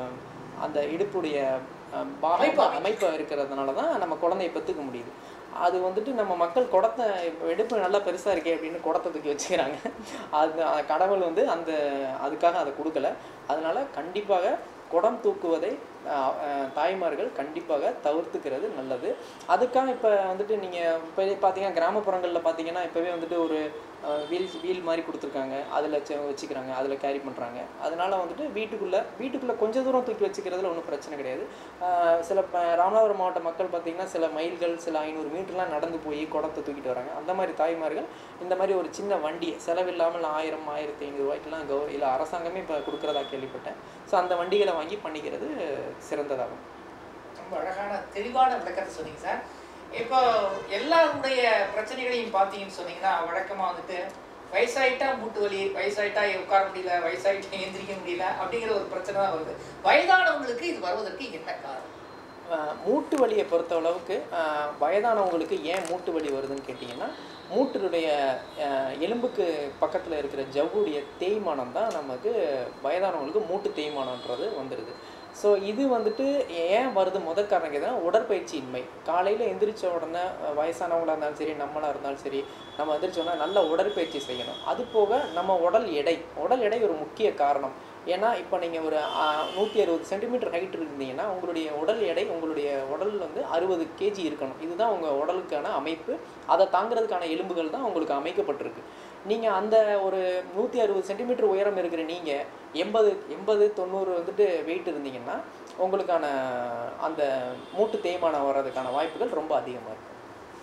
Speaker 2: அந்த இடுப்புடைய அஹ், பாகம்
Speaker 1: அமைப்பு.
Speaker 2: அமைப்பு இருக்கிறதுனால தான் நம்ம குழந்தைய பெற்றுக்க முடியுது அது வந்துட்டு நம்ம மக்கள் குடத்தை இப்ப இடுப்பு நல்லா பெருசாக இருக்கே அப்படின்னு குடத்தை தூக்கி வச்சுக்கிறாங்க அது அஹ், கடவுள் வந்து அந்த அதுக்காக அதை கொடுக்கல அதனால கண்டிப்பாக குடம் தூக்குவதை அஹ், அஹ், தாய்மார்கள் கண்டிப்பாக தவிர்த்துக்கிறது நல்லது அதுக்காக இப்போ வந்துட்டு நீங்கள் இப்போ பார்த்தீங்கன்னா கிராமப்புறங்களில் பார்த்தீங்கன்னா இப்போவே வந்துட்டு ஒரு வீல் வீல் மாதிரி கொடுத்துருக்காங்க அதில் வச்சுக்கிறாங்க அதில் கேரி பண்ணுறாங்க அதனால வந்துட்டு வீட்டுக்குள்ளே வீட்டுக்குள்ளே கொஞ்சம் தூரம் தூக்கி வச்சுக்கிறதுல ஒன்றும் பிரச்சனை கிடையாது அஹ், சில ப- ராமநாதபுரம் மாவட்ட மக்கள் பார்த்தீங்கன்னா சில மைல்கள் சில ஐநூறு மீட்டர்லாம் நடந்து போய் குடத்தை தூக்கிட்டு வராங்க அந்த மாதிரி தாய்மார்கள் இந்த மாதிரி ஒரு சின்ன வண்டியை செலவில்லாமல் ஆயிரம் ஆயிரத்தி ஐநூறு ரூபாய்க்கெல்லாம் கௌ இல்லை அரசாங்கமே இப்போ கொடுக்குறதா கேள்விப்பட்டேன் ஸோ அந்த வண்டிகளை வாங்கி பண்ணிக்கிறது சிறந்ததாகும்
Speaker 1: ரொம்ப அழகான தெளிவான விளக்கத்தை சொன்னீங்க சார் இப்போ எல்லாருடைய பிரச்சனைகளையும் பார்த்தீங்கன்னு சொன்னீங்கன்னா வழக்கமா வந்துட்டு வயசாயிட்டா மூட்டு வலி வயசாயிட்டா உட்கார முடியல வயசாயிட்டா எந்திரிக்க முடியல அப்படிங்கிற ஒரு பிரச்சனை தான் வருது வயதானவங்களுக்கு இது வருவதற்கு என்ன காரணம்
Speaker 2: ஆஹ் மூட்டு வலியை பொறுத்த அளவுக்கு ஆஹ் வயதானவங்களுக்கு ஏன் மூட்டு வலி வருதுன்னு கேட்டிங்கன்னா மூட்டினுடைய ஆஹ் எலும்புக்கு பக்கத்தில் இருக்கிற ஜவ்வுடைய தேய்மானம் தான் நமக்கு வயதானவங்களுக்கு மூட்டு தேய்மானன்றது வந்துடுது ஸோ இது வந்துட்டு ஏன் வருது முதல் காரணம் கேட்டால் உடற்பயிற்சி இன்மை காலையில் எந்திரிச்ச உடனே அஹ் வயசானவங்களா இருந்தாலும் சரி நம்மளாக இருந்தாலும் சரி நம்ம எந்திரிச்ச உடனே நல்ல உடற்பயிற்சி செய்யணும் அது போக நம்ம உடல் எடை உடல் எடை ஒரு முக்கிய காரணம் ஏன்னா இப்போ நீங்கள் ஒரு நூற்றி அறுபது சென்டிமீட்டர் ஹைட் இருந்தீங்கன்னா உங்களுடைய உடல் எடை உங்களுடைய உடல் வந்து அறுபது கேஜி இருக்கணும் இதுதான் உங்கள் உடலுக்கான அமைப்பு அதை தாங்கிறதுக்கான எலும்புகள் தான் உங்களுக்கு அமைக்கப்பட்டிருக்கு நீங்கள் அந்த ஒரு நூற்றி அறுபது சென்டிமீட்டர் உயரம் இருக்கிற நீங்கள் எண்பது எண்பது தொண்ணூறு வந்துட்டு வெயிட் இருந்தீங்கன்னா உங்களுக்கான அந்த மூட்டு தேய்மானம் வர்றதுக்கான வாய்ப்புகள் ரொம்ப அதிகமாக இருக்கும்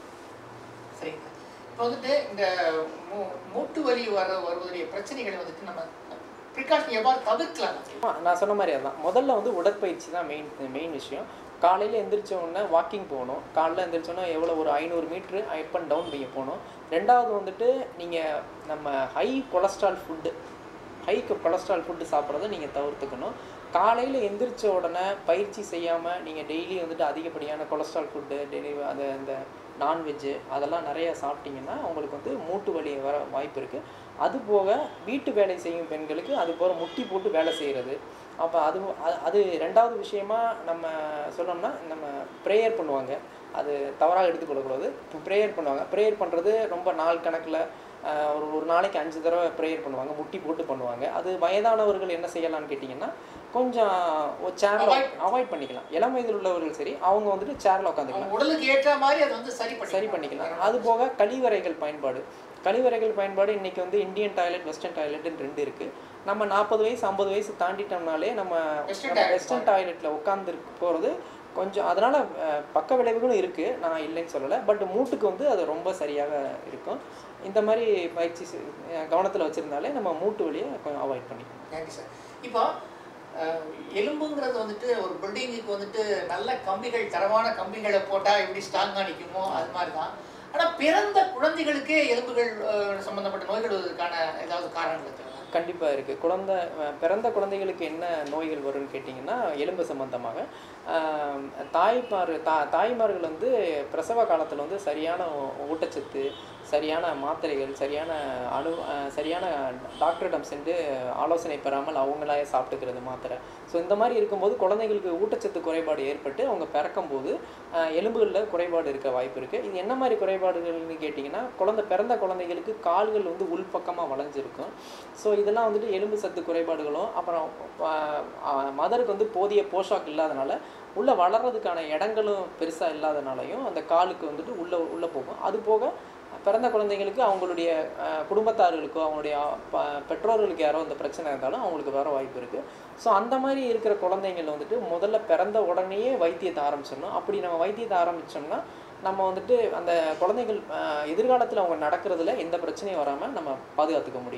Speaker 1: சரிங்க இப்போ வந்துட்டு இந்த மூ- மூட்டு வலி வர வருவதுடைய பிரச்சனைகளை வந்துட்டு நம்ம ப்ரிகாஷன் எவ்வாறு தவிர்க்கலாம்
Speaker 2: ஆமா, நான் சொன்ன மாதிரி அதான் முதல்ல வந்து உடற்பயிற்சி தான் மெயின் மெயின் விஷயம் காலையில் எந்திரிச்ச உடனே வாக்கிங் போகணும் காலைல எந்திரிச்ச உடனே எவ்வளோ ஒரு ஐநூறு மீட்ரு அப் அண்ட் டவுன் நீங்கள் போகணும் ரெண்டாவது வந்துட்டு நீங்கள் நம்ம high cholesterol food high cholesterol food சாப்பிட்றத நீங்கள் தவிர்த்துக்கணும் காலையில் எந்திரிச்ச உடனே பயிற்சி செய்யாமல் நீங்கள் டெய்லி வந்துட்டு அதிகப்படியான கொலஸ்ட்ரால் ஃபுட்டு டெய்லி அந்த அந்த நான்வெஜ்ஜு அதெல்லாம் நிறைய சாப்பிட்டீங்கன்னா உங்களுக்கு வந்து மூட்டு வலி வர வாய்ப்பு இருக்குது அது போக வீட்டு வேலை செய்யும் பெண்களுக்கு அது போக முட்டி போட்டு வேலை செய்கிறது அப்போ அது அது- அது ரெண்டாவது விஷயமா நம்ம சொல்லணும்னா நம்ம ப்ரேயர் பண்ணுவாங்க அது தவறாக எடுத்துக்கொள்ளக்கூடாது ப்ரேயர் பண்ணுவாங்க ப்ரேயர் பண்ணுறது ரொம்ப நாள் கணக்கில் ஒரு ஒரு நாளைக்கு அஞ்சு தடவை ப்ரேயர் பண்ணுவாங்க முட்டி போட்டு பண்ணுவாங்க அது வயதானவர்கள் என்ன செய்யலாம்னு கேட்டிங்கன்னா கொஞ்சம் சேரில்
Speaker 1: Avoid.
Speaker 2: அவாய்ட் பண்ணிக்கலாம் இளம் வயதில் உள்ளவர்கள் சரி அவங்க வந்துட்டு சேரில் உட்காந்துக்கலாம்
Speaker 1: அவங்க உடலுக்கு ஏற்ற மாதிரி அது வந்து சரி பண்ணி
Speaker 2: சரி பண்ணிக்கலாம் அது போக கழிவறைகள் பயன்பாடு கழிவறைகள் பயன்பாடு இன்னைக்கு வந்து இந்தியன் டாய்லெட் வெஸ்டர்ன் டாய்லெட்னு ரெண்டு இருக்குது நம்ம நாற்பது வயசு ஐம்பது வயசு தாண்டிட்டோம்னாலே நம்ம
Speaker 1: Western toilet
Speaker 2: வெஸ்டர்ன் டாய்லெட்டில் உட்காந்து போகிறது கொஞ்சம் அதனால் பக்க விளைவுகளும் இருக்குது நான் இல்லைன்னு சொல்லலை பட் மூட்டுக்கு வந்து அது ரொம்ப சரியாக இருக்கும் இந்த மாதிரி பயிற்சி கவனத்தில் வச்சுருந்தாலே நம்ம மூட்டு வலியை கொஞ்சம் அவாய்ட் பண்ணிக்கலாம்
Speaker 1: தேங்க்யூ சார் இப்போ அஹ், எலும்புங்கிறது வந்துட்டு ஒரு பில்டிங்குக்கு வந்துட்டு நல்ல கம்பிகள் தரமான கம்பிகளை போட்டால் எப்படி ஸ்ட்ராங்காக நிற்குமோ அது மாதிரி தான் ஆனால் பிறந்த குழந்தைகளுக்கே எலும்புகள் அஹ், சம்பந்தப்பட்ட நோய்கள் வருவதற்கான ஏதாவது காரணங்கள் இருக்கிறதா
Speaker 2: கண்டிப்பாக இருக்குது குழந்தை அஹ் பிறந்த குழந்தைகளுக்கு என்ன நோய்கள் வரும்னு கேட்டிங்கன்னா எலும்பு சம்பந்தமாக ஆஹ் தாய்மார் தா தாய்மார்கள் வந்து பிரசவ காலத்தில் வந்து சரியான ஊ- ஊட்டச்சத்து சரியான மாத்திரைகள் சரியான அணு ஆஹ் சரியான டாக்டரிடம் சென்று ஆலோசனை பெறாமல் அவங்களே சாப்பிட்டுக்கிறது மாத்திரை ஸோ இந்த மாதிரி இருக்கும்போது குழந்தைகளுக்கு ஊட்டச்சத்து குறைபாடு ஏற்பட்டு அவங்க பிறக்கும்போது ஆஹ் எலும்புகளில் குறைபாடு இருக்க வாய்ப்பு இருக்குது இது என்ன மாதிரி குறைபாடுகள்னு கேட்டிங்கன்னா குழந்தை பிறந்த குழந்தைகளுக்கு கால்கள் வந்து உள்பக்கமாக வளைஞ்சிருக்கும் ஸோ இதெல்லாம் வந்துட்டு எலும்பு சத்து குறைபாடுகளும் அப்புறம் மதருக்கு வந்து போதிய போஷாக் இல்லாதனால உள்ளே வளர்றதுக்கான இடங்களும் பெருசாக இல்லாதனாலையும் அந்த காலுக்கு வந்துட்டு உள்ளே உள்ளே போகும் அது போக பிறந்த குழந்தைங்களுக்கு அவங்களுடைய அஹ், குடும்பத்தார்களுக்கோ அவங்களுடைய ப பெற்றோர்களுக்கு யாரோ அந்த பிரச்சனை இருந்தாலும் அவங்களுக்கு வர வாய்ப்பு இருக்குது ஸோ அந்த மாதிரி இருக்கிற குழந்தைங்கள் வந்துட்டு முதல்ல பிறந்த உடனேயே வைத்தியத்தை ஆரம்பிச்சிடணும் அப்படி நம்ம வைத்தியத்தை ஆரம்பித்தோம்னா நம்ம வந்துட்டு அந்த குழந்தைகள் எதிர்காலத்தில் அவங்க நடக்கிறதுல எந்த பிரச்சனையும் வராமல் நம்ம பாதுகாத்துக்க முடியும்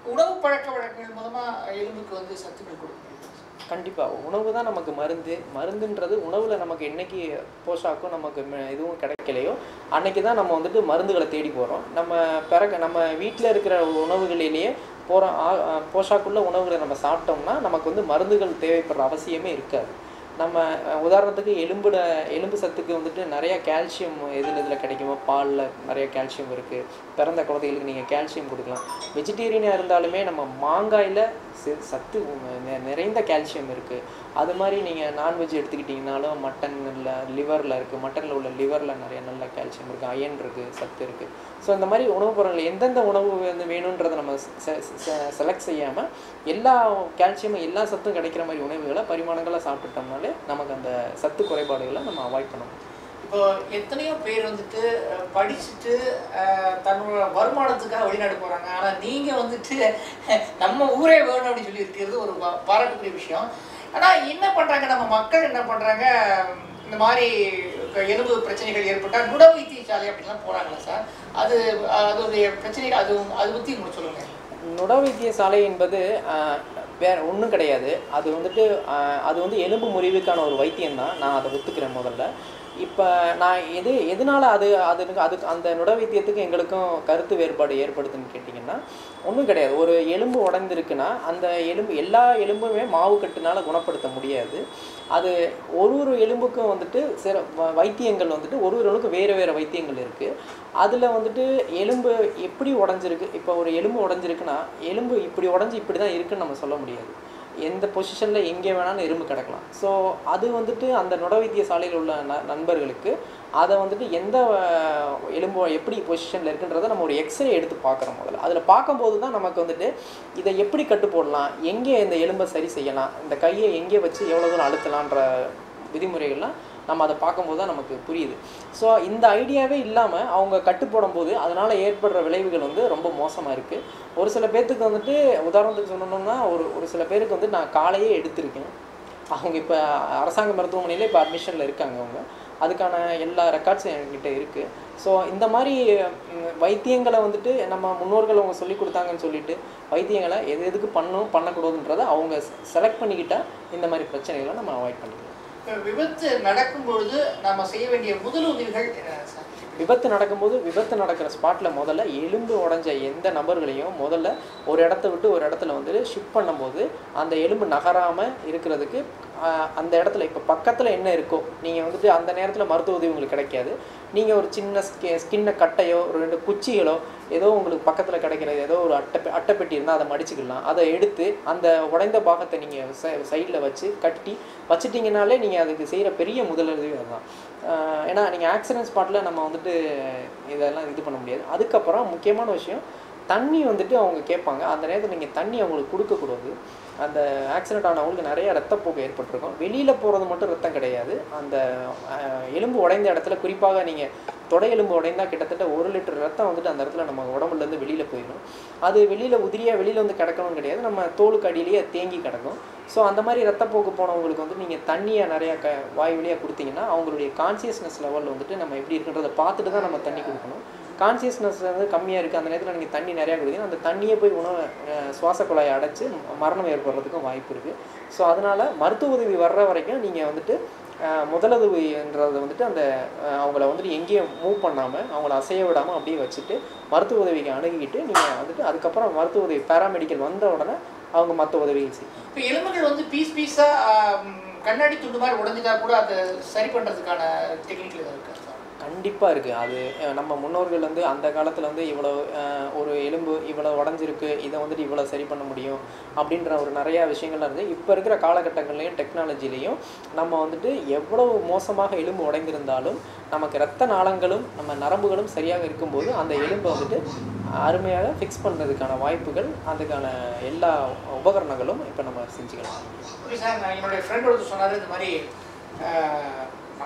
Speaker 1: உணவு பழக்க வழக்கங்கள் மூலமா எலும்புக்கு வந்து சத்துக்கள் கொடுக்க முடியும்
Speaker 2: கண்டிப்பாக உணவு தான் நமக்கு மருந்து மருந்துன்றது உணவில் நமக்கு என்னைக்கு போஷாக்கும் நமக்கு ம- எதுவும் கிடைக்கலையோ அன்னைக்கு தான் நம்ம வந்துட்டு மருந்துகளை தேடி போகிறோம் நம்ம பிறகு நம்ம வீட்டில் இருக்கிற உணவுகளிலேயே போகிற போஷாக்குள்ள உணவுகளை நம்ம சாப்பிட்டோம்னா நமக்கு வந்து மருந்துகள் தேவைப்படுற அவசியமே இருக்காது நம்ம அஹ், உதாரணத்துக்கு எலும்புல எலும்பு சத்துக்கு வந்துட்டு நிறைய கால்சியம் எதில் இதில் கிடைக்குமோ பாலில் நிறைய கால்சியம் இருக்குது பிறந்த குழந்தைகளுக்கு நீங்கள் கால்சியம் கொடுக்கலாம் வெஜிடேரியனாக இருந்தாலுமே நம்ம மாங்காயில் சத்து நெ- நிறைந்த கால்சியம் இருக்குது அது மாதிரி நீங்கள் நான்வெஜ் எடுத்துக்கிட்டிங்கனாலும் மட்டனில் லிவரில் இருக்குது மட்டனில் உள்ள லிவரில் நிறைய நல்ல கால்சியம் இருக்குது அயன் இருக்குது சத்து இருக்குது ஸோ இந்த மாதிரி உணவுப் பொருட்கள் எந்தெந்த உணவு வந்து வேணுன்றதை நம்ம செலக்ட் செய்யாமல் எல்லா கால்சியமும் எல்லா சத்தும் கிடைக்கிற மாதிரி உணவுகளை பரிமாணங்களை சாப்பிட்டுட்டோம்னாலே நமக்கு அந்த சத்து குறைபாடுகளை நம்ம அவாய்ட் பண்ண முடியும்
Speaker 1: இப்போ எத்தனையோ பேர் வந்துட்டு அஹ், படிச்சுட்டு அஹ், தன்னோட வருமானத்துக்காக வெளிநாடு போறாங்க ஆனா நீங்க வந்துட்டு நம்ம ஊரே வேணும் அப்படின்னு சொல்லி இருக்கிறது ஒரு பா- பாராட்டக்கூடிய விஷயம் ஆனா என்ன பண்றாங்க நம்ம மக்கள் என்ன பண்றாங்க இந்த மாதிரி எலும்பு பிரச்சனைகள் ஏற்பட்டா நுட வைத்தியசாலை அப்படிலாம் போறாங்களா சார் அது அதோடைய பிரச்சனை அது அது பத்தி உங்களுக்கு சொல்லுங்க
Speaker 2: நுட வைத்தியசாலை என்பது ஆஹ், வேற ஒன்றும் கிடையாது அது வந்துட்டு ஆஹ், அது வந்து எலும்பு முறிவுக்கான ஒரு வைத்தியம் தான் நான் அதை ஒத்துக்கிறேன் முதல்ல இப்போ நான் எது எதனால அது அதுக்கு அதுக்கு அந்த நுட வைத்தியத்துக்கு எங்களுக்கும் கருத்து வேறுபாடு ஏற்படுதுன்னு கேட்டிங்கன்னா ஒன்றும் கிடையாது ஒரு எலும்பு உடைந்திருக்குன்னா அந்த எலும்பு எல்லா எலும்புமே மாவு கட்டுனால குணப்படுத்த முடியாது அது ஒரு ஒரு எலும்புக்கும் வந்துட்டு சில வ- வைத்தியங்கள் வந்துட்டு ஒரு ஒருவனுக்கும் வேறு வேறு வைத்தியங்கள் இருக்குது அதில் வந்துட்டு எலும்பு எப்படி உடஞ்சிருக்கு இப்போ ஒரு எலும்பு உடஞ்சிருக்குன்னா எலும்பு இப்படி உடஞ்சி இப்படி தான் இருக்குன்னு நம்ம சொல்ல முடியாது எந்த பொசிஷனில் எங்கே வேணாலும் எறும்பு கிடக்கலாம் ஸோ அது வந்துட்டு அந்த நுட வைத்தியசாலையில் உள்ள ந நண்பர்களுக்கு அதை வந்துட்டு எந்த அஹ், எலும்பு எப்படி பொசிஷனில் இருக்குன்றதை நம்ம ஒரு எக்ஸ்ரே எடுத்து பார்க்குறோம் முதல்ல அதில் பார்க்கும்போது தான் நமக்கு வந்துட்டு இதை எப்படி கட்டு போடலாம் எங்கே இந்த எலும்பை சரி செய்யலாம் இந்த கையை எங்கே வச்சு எவ்வளோ தூரம் அழுத்தலான்ற விதிமுறைகள்லாம் நம்ம அதை பார்க்கும்போது தான் நமக்கு புரியுது ஸோ இந்த ஐடியாவே இல்லாமல் அவங்க கட்டு போடும்போது அதனால் ஏற்படுற விளைவுகள் வந்து ரொம்ப மோசமாக இருக்குது ஒரு சில பேர்த்துக்கு வந்துட்டு உதாரணத்துக்கு சொல்லணும்னா ஒரு ஒரு சில பேருக்கு வந்து நான் காலையே எடுத்திருக்கேன் அவங்க இப்போ அரசாங்க மருத்துவமனையில் இப்போ அட்மிஷனில் இருக்காங்க அவங்க அதுக்கான எல்லா ரெக்கார்ட்ஸும் என்கிட்ட இருக்குது ஸோ இந்த மாதிரி ம், வைத்தியங்களை வந்துட்டு நம்ம முன்னோர்கள் அவங்க சொல்லி கொடுத்தாங்கன்னு சொல்லிட்டு வைத்தியங்களை எது எதுக்கு பண்ணணும் பண்ணக்கூடாதுன்றதை அவங்க செலக்ட் பண்ணிக்கிட்டால் இந்த மாதிரி பிரச்சனைகளை நம்ம அவாய்ட் பண்ணிக்கலாம்
Speaker 1: இப்ப விபத்து நடக்கும் பொழுது நம்ம செய்ய வேண்டிய முதல் உதவிகள் என்ன சார்
Speaker 2: விபத்து நடக்கும்போது விபத்து நடக்கிற ஸ்பாட்டில் முதல்ல எலும்பு உடைஞ்ச எந்த நபர்களையும் முதல்ல ஒரு இடத்த விட்டு ஒரு இடத்துல வந்து ஷிஃப்ட் பண்ணும்போது அந்த எலும்பு நகராமல் இருக்கிறதுக்கு ஆஹ், அந்த இடத்துல இப்போ பக்கத்தில் என்ன இருக்கோ நீங்கள் வந்துட்டு அந்த நேரத்தில் மருத்துவ உதவி உங்களுக்கு கிடைக்காது நீங்கள் ஒரு சின்ன ஸ்கி ஸ்கின்ன கட்டையோ ஒரு ரெண்டு குச்சிகளோ ஏதோ உங்களுக்கு பக்கத்தில் கிடைக்கிற ஏதோ ஒரு அட்டை அட்டைப்பெட்டி இருந்தால் அதை மடிச்சுக்கலாம் அதை எடுத்து அந்த உடைந்த பாகத்தை நீங்கள் சைடில் வச்சு கட்டி வச்சிட்டிங்கனாலே நீங்கள் அதுக்கு செய்கிற பெரிய முதலுதவி அதுதான் ஆஹ் ஏன்னா நீங்கள் ஆக்சிடென்ட் ஸ்பாட்டில் நம்ம வந்துட்டு இதெல்லாம் இது பண்ண முடியாது அதுக்கப்புறம் முக்கியமான விஷயம் தண்ணி வந்துட்டு அவங்க கேட்பாங்க அந்த நேரத்தில் நீங்கள் தண்ணி அவங்களுக்கு கொடுக்கக்கூடாது அந்த ஆக்சிடென்ட் ஆனவங்களுக்கு நிறைய ரத்தப்போக்கு ஏற்பட்டிருக்கும் வெளியில் போகிறது மட்டும் ரத்தம் கிடையாது அந்த ஆஹ், எலும்பு உடைந்த இடத்துல குறிப்பாக நீங்கள் தொடை எலும்பு உடைந்தா கிட்டத்தட்ட ஒரு லிட்டர் ரத்தம் வந்துட்டு அந்த இடத்துல நம்ம உடம்புலேருந்து வெளியில் போயிடும் அது வெளியில் உதிரியாக வெளியில் வந்து கிடக்கணும் கிடையாது நம்ம தோலுக்கு அடியிலேயே தேங்கி கிடக்கும் ஸோ அந்த மாதிரி ரத்தப்போக்கு போனவங்களுக்கு வந்து நீங்கள் தண்ணியை நிறையா க வாய் வழியாக கொடுத்தீங்கன்னா அவங்களுடைய கான்சியஸ்னஸ் லெவல் வந்துட்டு நம்ம எப்படி இருக்குன்றதை பார்த்துட்டு தான் நம்ம தண்ணி கொடுக்கணும் கான்சியஸ்னஸ் வந்து கம்மியாக இருக்குது அந்த நேரத்தில் நீங்கள் தண்ணி நிறையா குடிக்கணும் அந்த தண்ணியை போய் உணவு அஹ், சுவாச குழாயை அடைச்சு மரணம் ஏற்படுறதுக்கும் வாய்ப்பு இருக்குது ஸோ அதனால் மருத்துவ உதவி வர்ற வரைக்கும் நீங்கள் வந்துட்டு அஹ், முதலுதவின்றது வந்துட்டு அந்த அஹ், அவங்கள வந்துட்டு எங்கேயும் மூவ் பண்ணாமல் அவங்கள அசைய விடாமல் அப்படியே வச்சுட்டு மருத்துவ உதவிக்கு அணுகிக்கிட்டு நீங்கள் வந்துட்டு அதுக்கப்புறம் மருத்துவ உதவி பேராமெடிக்கல் வந்த உடனே அவங்க மற்ற உதவிகள் செய்யணும்
Speaker 1: இப்போ எலும்புகள் வந்து பீஸ் பீஸா கண்ணாடி துண்டு மாதிரி உடைஞ்சிட்டா கூட அதை சரி பண்றதுக்கான டெக்னிக்கல் ஏதாவது இருக்கா சார்
Speaker 2: கண்டிப்பாக இருக்குது அது அஹ், நம்ம முன்னோர்கள் வந்து அந்த காலத்தில் வந்து இவ்வளோ அஹ், ஒரு எலும்பு இவ்வளோ உடஞ்சிருக்கு இதை வந்துட்டு இவ்வளோ சரி பண்ண முடியும் அப்படின்ற ஒரு நிறையா விஷயங்கள்லாம் இருந்து இப்போ இருக்கிற காலகட்டங்கள்லையும் டெக்னாலஜிலையும் நம்ம வந்துட்டு எவ்வளவு மோசமாக எலும்பு உடைந்திருந்தாலும் நமக்கு ரத்த நாளங்களும் நம்ம நரம்புகளும் சரியாக இருக்கும்போது அந்த எலும்பை வந்துட்டு அருமையாக ஃபிக்ஸ் பண்ணுறதுக்கான வாய்ப்புகள் அதுக்கான எல்லா உபகரணங்களும் இப்போ நம்ம செஞ்சுக்கலாம்
Speaker 1: ஓகே சார் நான் என்னுடைய ஃப்ரெண்ட் ஒருத்தர் சொன்னார் இந்த மாதிரி ஆஹ், நம்ம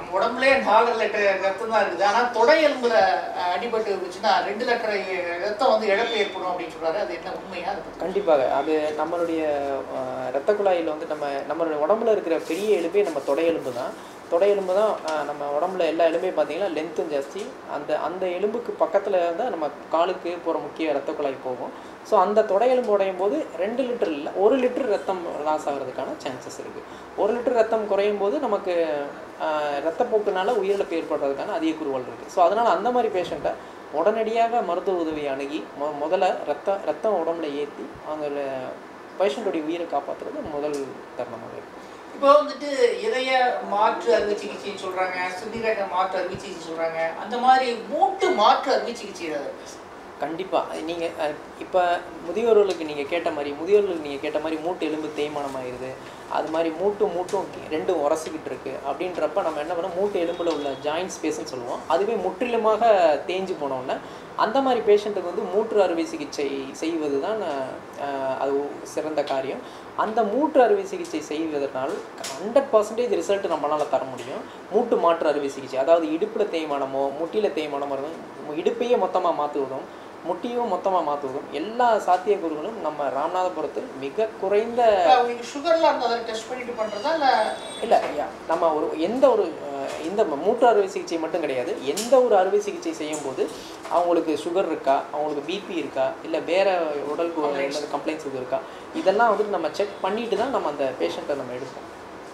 Speaker 1: நம்ம உடம்புலயே நாலு லிட்டர் ரத்தம் தான் இருக்குது ஆனால் தொடை எலும்புல அஹ், அடிபட்டு இருந்துச்சுன்னா ரெண்டு லிட்டர் ரத்தம் வந்து இழப்பு ஏற்படும் அப்படின்னு சொல்றாரு அது என்ன உண்மையா அதை பத்தி
Speaker 2: கண்டிப்பாக அது நம்மளுடைய அஹ், இரத்த குழாயில் வந்து நம்ம நம்மளுடைய உடம்புல இருக்கிற பெரிய எலும்பே நம்ம தொடை எலும்பு தான் தொடை எலும்பு தான் அஹ், நம்ம உடம்புல எல்லா எலும்பையும் பார்த்தீங்கன்னா லென்த்தும் ஜாஸ்தி அந்த அந்த எலும்புக்கு பக்கத்தில் தான் நம்ம காலுக்கு போகிற முக்கிய இரத்த குழாய் போகும் ஸோ அந்த தொடை எலும்பு உடையும் போது ரெண்டு லிட்டர் இல்லை ஒரு லிட்டர் ரத்தம் லாஸ் ஆகிறதுக்கான சான்சஸ் இருக்குது ஒரு லிட்டர் ரத்தம் குறையும் போது நமக்கு அஹ், ரத்தப்போக்குனால உயிரிழப்பு ஏற்படுறதுக்கான அதிக குறுவல் இருக்குது ஸோ அதனால் அந்த மாதிரி பேஷண்ட்டை உடனடியாக மருத்துவ உதவி அணுகி மொ முதல்ல ரத்த ரத்தம் உடம்புல ஏற்றி அவங்க பேஷண்ட்டுடைய உயிரை காப்பாற்றுறது முதல் தருணமாக இருக்கும்
Speaker 1: இப்போ வந்துட்டு இதய மாற்று அறுவை சிகிச்சைன்னு சொல்றாங்க சிறுநீரக மாற்று அறுவை சிகிச்சை சொல்றாங்க அந்த மாதிரி மூட்டு மாற்று அறுவை சிகிச்சை ஏதாவது இருக்கா?
Speaker 2: கண்டிப்பாக நீங்கள் இப்போ முதியோர்களுக்கு நீங்கள் கேட்ட மாதிரி முதியோர்களுக்கு நீங்கள் கேட்ட மாதிரி மூட்டு எலும்பு தேய்மானம் ஆயிடுது அது மாதிரி மூட்டும் மூட்டும் ரெண்டும் உரசிக்கிட்டு இருக்கு அப்படின்றப்ப நம்ம என்ன பண்ணோம் மூட்டு எலும்பில் உள்ள ஜாயிண்ட் ஸ்பேஸ்னு சொல்லுவோம் அதுவே முற்றிலுமாக தேஞ்சு போனோன்னே அந்த மாதிரி பேஷண்ட்டுக்கு வந்து மூட்டு அறுவை சிகிச்சை செய்வது தான் அஹ், அது சிறந்த காரியம் அந்த மூட்டு அறுவை சிகிச்சை செய்வதனால் ஹண்ட்ரட் பர்சன்டேஜ் ரிசல்ட் நம்மளால் தர முடியும் மூட்டு மாற்று அறுவை சிகிச்சை அதாவது இடுப்பில் தேய்மானமோ முட்டியில் தேய்மானமோ இருக்கும் இடுப்பையே மொத்தமாக மாற்றுவதும் முட்டியும் மொத்தமாக மாற்றுவதும் எல்லா சாத்தியக்கூறுகளும் நம்ம ராமநாதபுரத்தில் மிக குறைந்த
Speaker 1: இப்ப உங்களுக்கு சுகர்லாம் இருந்தால் அதை டெஸ்ட் பண்ணிட்டு பண்றதா இல்ல
Speaker 2: இல்லை ஐயா நம்ம ஒரு எந்த ஒரு அஹ், இந்த மூட்டு அறுவை சிகிச்சை மட்டும் கிடையாது எந்த ஒரு அறுவை சிகிச்சை செய்யும் போது அவங்களுக்கு சுகர் இருக்கா அவங்களுக்கு பிபி இருக்கா இல்லை வேற உடல் கம்ப்ளைண்ட்ஸ் எதுவும் இருக்கா இதெல்லாம் வந்துட்டு நம்ம செக் பண்ணிட்டு தான் நம்ம அந்த பேஷண்ட்டை நம்ம எடுப்போம்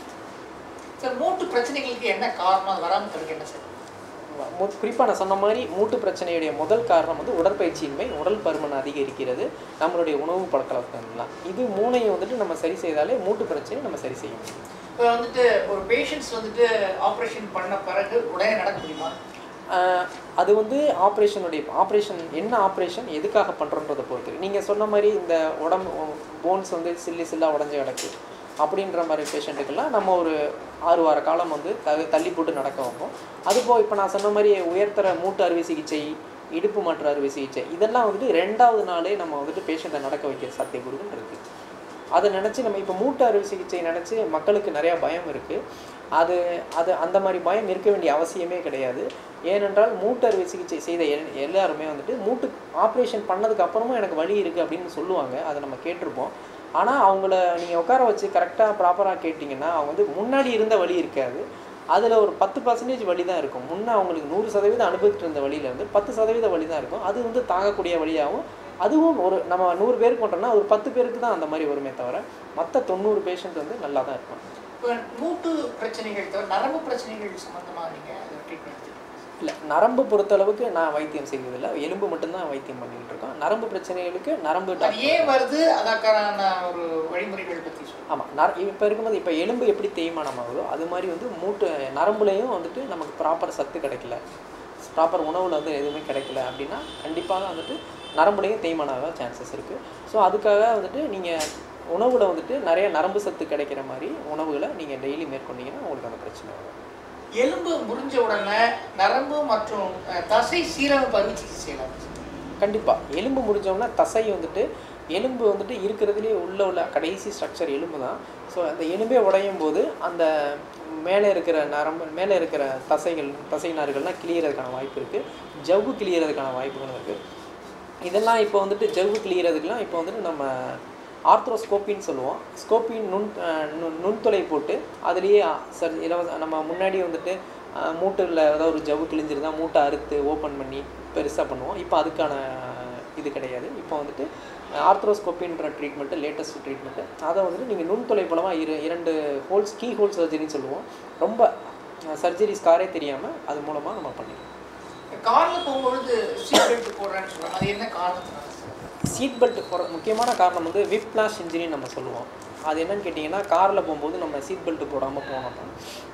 Speaker 1: சார் மூட்டு பிரச்சனைகளுக்கு என்ன காரணம் அது வராமல் இருக்கு என்ன சார்
Speaker 2: குறிப்பாக நான் சொன்ன மாதிரி மூட்டு பிரச்சனையுடைய முதல் காரணம் வந்து உடற்பயிற்சியின்மை உடல் பருமன் அதிகரிக்கிறது நம்மளுடைய உணவு பழக்கவழக்கங்கள் தான் இது மூணையும் வந்துட்டு நம்ம சரி செய்தாலே மூட்டு பிரச்சனையை நம்ம சரி செய்ய முடியும்
Speaker 1: இப்போ வந்துட்டு ஒரு பேஷண்ட்ஸ் வந்துட்டு ஆப்ரேஷன் பண்ண பிறகு உடனே நடக்க முடியுமா
Speaker 2: ஆஹ் அது வந்து ஆப்ரேஷனுடைய ஆப்ரேஷன் என்ன ஆப்ரேஷன் எதுக்காக பண்ணுறன்றதை பொறுத்து நீங்கள் சொன்ன மாதிரி இந்த உடம்பு போன்ஸ் வந்து சில்லி சில்லாக உடஞ்சி கிடக்கு அப்படின்ற மாதிரி பேஷண்ட்டுக்கெல்லாம் நம்ம ஒரு ஆறு வார காலம் வந்து த தள்ளி போட்டு நடக்க வைப்போம் அதுபோல் இப்போ நான் சொன்ன மாதிரி உயர்தர மூட்டு அறுவை சிகிச்சை இடுப்பு மாற்று அறுவை சிகிச்சை இதெல்லாம் வந்துட்டு ரெண்டாவது நாளே நம்ம வந்துட்டு பேஷண்ட்டை நடக்க வைக்கிற சாத்தியக்கூறுகள் இருக்குது அதை நினச்சி நம்ம இப்போ மூட்டு அறுவை சிகிச்சை நினச்சி மக்களுக்கு நிறையா பயம் இருக்குது அது அது அந்த மாதிரி பயம் இருக்க வேண்டிய அவசியமே கிடையாது ஏனென்றால் மூட்டு அறுவை சிகிச்சை செய்த எல்- எல்லாருமே வந்துட்டு மூட்டு ஆப்ரேஷன் பண்ணதுக்கு அப்புறமும் எனக்கு வலி இருக்குது அப்படின்னு சொல்லுவாங்க அதை நம்ம கேட்டிருப்போம் ஆனால் அவங்கள நீங்கள் உட்கார வச்சு கரெக்டாக ப்ராப்பராக கேட்டிங்கன்னா அவங்க வந்து முன்னாடி இருந்த வலி இருக்காது அதில் ஒரு பத்து பர்சன்டேஜ் வலி தான் இருக்கும் முன்னே அவங்களுக்கு நூறு சதவீதம் அனுபவிச்சுட்டு இருந்த வழியில வந்து பத்து சதவீத வலி தான் இருக்கும் அது வந்து தாங்கக்கூடிய வழியாகவும் அதுவும் ஒரு நம்ம நூறு பேருக்கு பண்ணுறோம்னா ஒரு பத்து பேருக்கு தான் அந்த மாதிரி வருமே தவிர மற்ற தொண்ணூறு பேஷண்ட் வந்து நல்லா தான் இருக்கும்
Speaker 1: இப்போ மூட்டு பிரச்சனைகள் தவிர நரம்பு பிரச்சனைகள் சம்மந்தமாக நீங்கள் ட்ரீட்மெண்ட் எடுத்துருக்கீங்க
Speaker 2: இல்லை நரம்பு பொறுத்தளவுக்கு நான் வைத்தியம் செய்வதில்லை எலும்பு மட்டும்தான் வைத்தியம் பண்ணிட்டு இருக்கோம் நரம்பு பிரச்சனைகளுக்கு நரம்பு
Speaker 1: அது
Speaker 2: டாக்டர்
Speaker 1: ஏன் வருது அதற்கான ஒரு வழிமுறைகள் பற்றி சொல்லுங்கள்
Speaker 2: ஆமாம் நர இப்போ இருக்கும்போது இப்போ எலும்பு எப்படி தேய்மானம் ஆகுதோ அது மாதிரி வந்து மூட்டு நரம்புலையும் வந்துட்டு நமக்கு ப்ராப்பர் சத்து கிடைக்கல ப்ராப்பர் உணவில் வந்து எதுவுமே கிடைக்கல அப்படின்னா கண்டிப்பாக வந்துட்டு நரம்புலையும் தேய்மானம் ஆக சான்சஸ் இருக்குது ஸோ அதுக்காக வந்துட்டு நீங்கள் உணவில் வந்துட்டு நிறைய நரம்பு சத்து கிடைக்கிற மாதிரி உணவுகளை நீங்கள் டெய்லி மேற்கொண்டீங்கன்னா உங்களுக்கு அந்த பிரச்சனை வரும்
Speaker 1: எலும்பு முறிஞ்ச உடனே நரம்பு மற்றும் அஹ், தசை சீரமைப்பு அறுவை சிகிச்சை செய்யலாம்
Speaker 2: கண்டிப்பாக எலும்பு முடிஞ்சோம்னா தசை வந்துட்டு எலும்பு வந்துட்டு இருக்கிறதுலே உள்ள உள்ள கடைசி ஸ்ட்ரக்சர் எலும்பு தான் ஸோ அந்த எலும்பே உடையும் போது அந்த மேலே இருக்கிற நரம்பு மேலே இருக்கிற தசைகள் தசை நார்கள்லாம் கிளியறதுக்கான வாய்ப்பு இருக்குது ஜவ்வு கிளியறதுக்கான வாய்ப்புகளும் இருக்குது இதெல்லாம் இப்போ வந்துட்டு ஜவ்வு கிளியறதுக்கெலாம் இப்போ வந்துட்டு நம்ம ஆர்த்ரோஸ்கோப்பின்னு சொல்லுவோம் ஸ்கோப்பின் நுண் அஹ் நுண் நுண்துளை போட்டு அதுலேயே சர் இலவச நம்ம முன்னாடி வந்துட்டு அஹ், மூட்டுல ஏதாவது ஒரு ஜவ்வு கிழிஞ்சிருந்தா மூட்டை அறுத்து ஓப்பன் பண்ணி பெருசாக பண்ணுவோம் இப்போ அதுக்கான இது கிடையாது இப்போ வந்துட்டு ஆர்த்ரோஸ்கோப்பின்ற ட்ரீட்மெண்ட்டு லேட்டஸ்ட் ட்ரீட்மெண்ட்டு அதை வந்துட்டு நீங்கள் நுண்துளை மூலமாக இரு இரண்டு ஹோல்ஸ் கீ ஹோல் சர்ஜரின்னு சொல்லுவோம் ரொம்ப சர்ஜரி ஸ்காரே தெரியாமல் அது மூலமாக நம்ம பண்ணிக்கலாம்
Speaker 1: காரில் போகும்பொழுது சீட் பெல்ட் போடுறேன்னு சொல்கிறாங்க அது என்ன காரணத்தினால
Speaker 2: சீட் பெல்ட் போடுற முக்கியமான காரணம் வந்து விப் பிளாஷ் இன்ஜினின்னு நம்ம சொல்லுவோம் அது என்னன்னு கேட்டிங்கன்னா காரில் போகும்போது நம்ம சீட் பெல்ட் போடாமல் போனோம்னா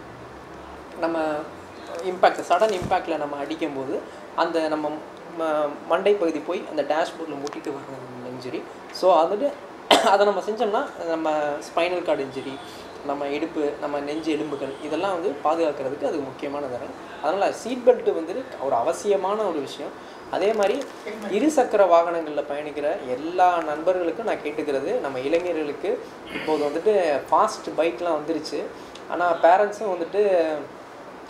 Speaker 2: நம்ம இம்பேக்ட் சடன் இம்பேக்டில் நம்ம அடிக்கும்போது அந்த நம்ம ம- மண்டை பகுதி போய் அந்த டேஷ்போர்டில் முட்டிட்டு வர இன்ஜுரி ஸோ வந்துட்டு அதை நம்ம செஞ்சோம்னா நம்ம ஸ்பைனல் கார்டு இன்ஜுரி நம்ம இடுப்பு நம்ம நெஞ்சு எலும்புகள் இதெல்லாம் வந்து பாதுகாக்கிறதுக்கு அது முக்கியமானது அதனால் சீட் பெல்ட் வந்து ஒரு அவசியமான ஒரு விஷயம் அதே மாதிரி இருசக்கர வாகனங்களில் பயணிக்கிற எல்லா நண்பர்களுக்கும் நான் கேட்டுக்கிறது நம்ம இளைஞர்களுக்கு இப்போது வந்துட்டு ஃபாஸ்ட் பைக்லாம் வந்துருச்சு ஆனால் பேரண்ட்ஸும் வந்துட்டு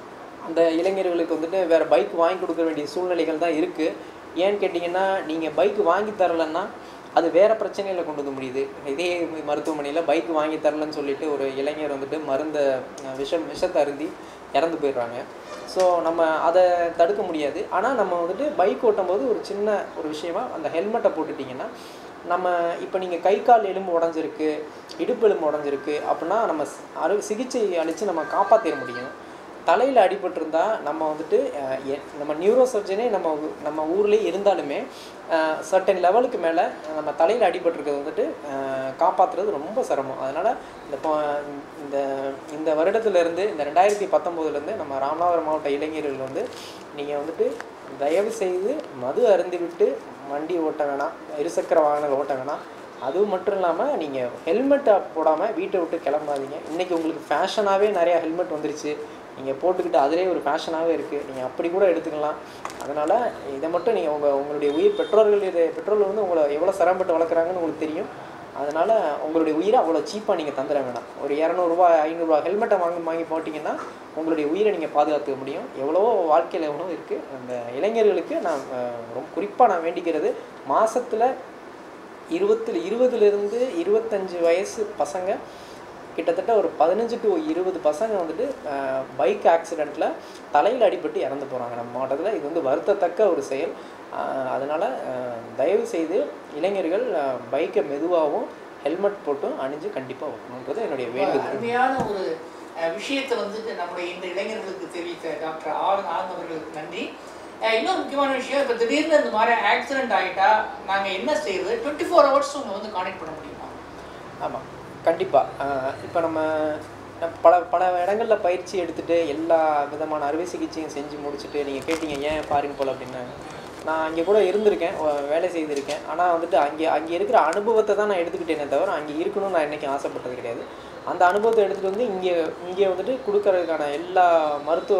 Speaker 2: அந்த இளைஞர்களுக்கு வந்துட்டு வேறு பைக் வாங்கி கொடுக்க வேண்டிய சூழ்நிலைகள் தான் இருக்குது ஏன்னு கேட்டிங்கன்னா நீங்கள் பைக் வாங்கி தரலைன்னா அது வேறு பிரச்சனையில் கொண்டு வந்து முடியுது இதே மருத்துவமனையில் பைக் வாங்கி தரலன்னு சொல்லிட்டு ஒரு இளைஞர் வந்துட்டு மருந்த அஹ், விஷம் விஷத்தை அருந்தி இறந்து போயிடுறாங்க ஸோ நம்ம அதை தடுக்க முடியாது ஆனால் நம்ம வந்துட்டு பைக் ஓட்டும்போது ஒரு சின்ன ஒரு விஷயமா அந்த ஹெல்மெட்டை போட்டுட்டிங்கன்னா நம்ம இப்போ நீங்கள் கை கால் எலும்பு உடஞ்சிருக்கு இடுப்பு எலும்பு உடஞ்சிருக்கு அப்படின்னா நம்ம ஸ்- அறு சிகிச்சை அளித்து நம்ம காப்பாற்றிட முடியும் தலையில் அடிபட்டிருந்தா நம்ம வந்துட்டு அஹ், எ- நம்ம நியூரோ சர்ஜனே நம்ம ஊ- நம்ம ஊர்லேயே இருந்தாலுமே சர்டன் லெவலுக்கு மேலே நம்ம தலையில் அடிபட்டிருக்கிறது வந்துட்டு அஹ், காப்பாத்துறது ரொம்ப சிரமம் அதனால் இந்த ப- இந்த இந்த வருடத்துலேருந்து இந்த ரெண்டாயிரத்தி பத்தொம்போதுலேருந்து நம்ம ராமநாதபுரம் மாவட்ட இளைஞர்கள் வந்து நீங்கள் வந்துட்டு தயவு செய்து மது அருந்திவிட்டு வண்டி ஓட்ட வேணாம் இருசக்கர வாகனங்கள் ஓட்ட வேணாம் அது மட்டும் இல்லாமல் நீங்கள் ஹெல்மெட்டை போடாமல் வீட்டை விட்டு கிளம்பாதீங்க இன்றைக்கி உங்களுக்கு ஃபேஷனாகவே நிறையா ஹெல்மெட் வந்துருச்சு நீங்கள் போட்டுக்கிட்டு அதிலே ஒரு ஃபேஷனாகவே இருக்குது நீங்கள் அப்படி கூட எடுத்துக்கலாம் அதனால் இதை மட்டும் நீங்கள் உங்கள் உங்களுடைய உயிர் பெற்றோர்கள் இது பெற்றோர்கள் வந்து உங்களை எவ்வளோ சிரமப்பட்டு வளர்க்குறாங்கன்னு உங்களுக்கு தெரியும் அதனால் உங்களுடைய உயிரை அவ்வளோ சீப்பாக நீங்கள் தந்துட வேணாம் ஒரு இரநூறுபா ஐநூறுரூவா ஹெல்மெட்டை வாங்கி வாங்கி போட்டிங்கன்னா உங்களுடைய உயிரை நீங்கள் பாதுகாத்துக்க முடியும் எவ்வளவோ வாழ்க்கையில் எவ்வளோ இருக்குது அந்த இளைஞர்களுக்கு நான் அஹ், ரொம்ப குறிப்பாக நான் வேண்டிக்கிறது மாதத்தில் இருபத்தில் இருபதுலேருந்து இருபத்தஞ்சு வயசு பசங்க கிட்டத்தட்ட ஒரு பதினஞ்சு டு இருபது பசங்க வந்துட்டு பைக் ஆக்சிடெண்ட்டில் தலையில் அடிபட்டு இறந்து போகிறாங்க நம்ம மாவட்டத்தில் இது வந்து வருத்தத்தக்க ஒரு செயல் அதனால் தயவு செய்து இளைஞர்கள் பைக்கை மெதுவாகவும் ஹெல்மெட் போட்டும் அணிஞ்சு கண்டிப்பாக ஓட்டணுன்றது என்னுடைய வேண்டுதல்
Speaker 1: அருமையான ஒரு அஹ், விஷயத்தை வந்து நம்முடைய இந்த இளைஞர்களுக்கு தெரிவித்த டாக்டர் ஆர் ஆனந்த் அவர்களுக்கு நன்றி அஹ், இன்னொரு முக்கியமான விஷயம் இப்போ திடீர்னு இந்த மாதிரி ஆக்சிடென்ட் ஆகிட்டா நாங்கள் என்ன செய்யறது டுவெண்ட்டி ஃபோர் ஹவர்ஸ் உங்களை வந்து கான்டெக்ட் பண்ண முடியுமா
Speaker 2: ஆமாம் கண்டிப்பாக இப்போ நம்ம பல பல இடங்களில் பயிற்சி எடுத்துகிட்டு எல்லா விதமான அறுவை சிகிச்சையும் செஞ்சு முடிச்சுட்டு நீங்கள் கேட்டீங்க ஏன் ஃபாரின் போல் அப்படின்னாங்க நான் அங்கே கூட இருந்திருக்கேன் ஒ- வேலை செய்திருக்கேன் ஆனால் வந்துட்டு அங்கே அங்கே இருக்கிற அனுபவத்தை தான் நான் எடுத்துக்கிட்டேனே தவிர அங்கே இருக்கணும்னு நான் என்றைக்கும் ஆசைப்பட்டது கிடையாது அந்த அனுபவத்தை எடுத்துகிட்டு வந்து இங்கே இங்கே வந்துட்டு கொடுக்கறதுக்கான எல்லா மருத்துவ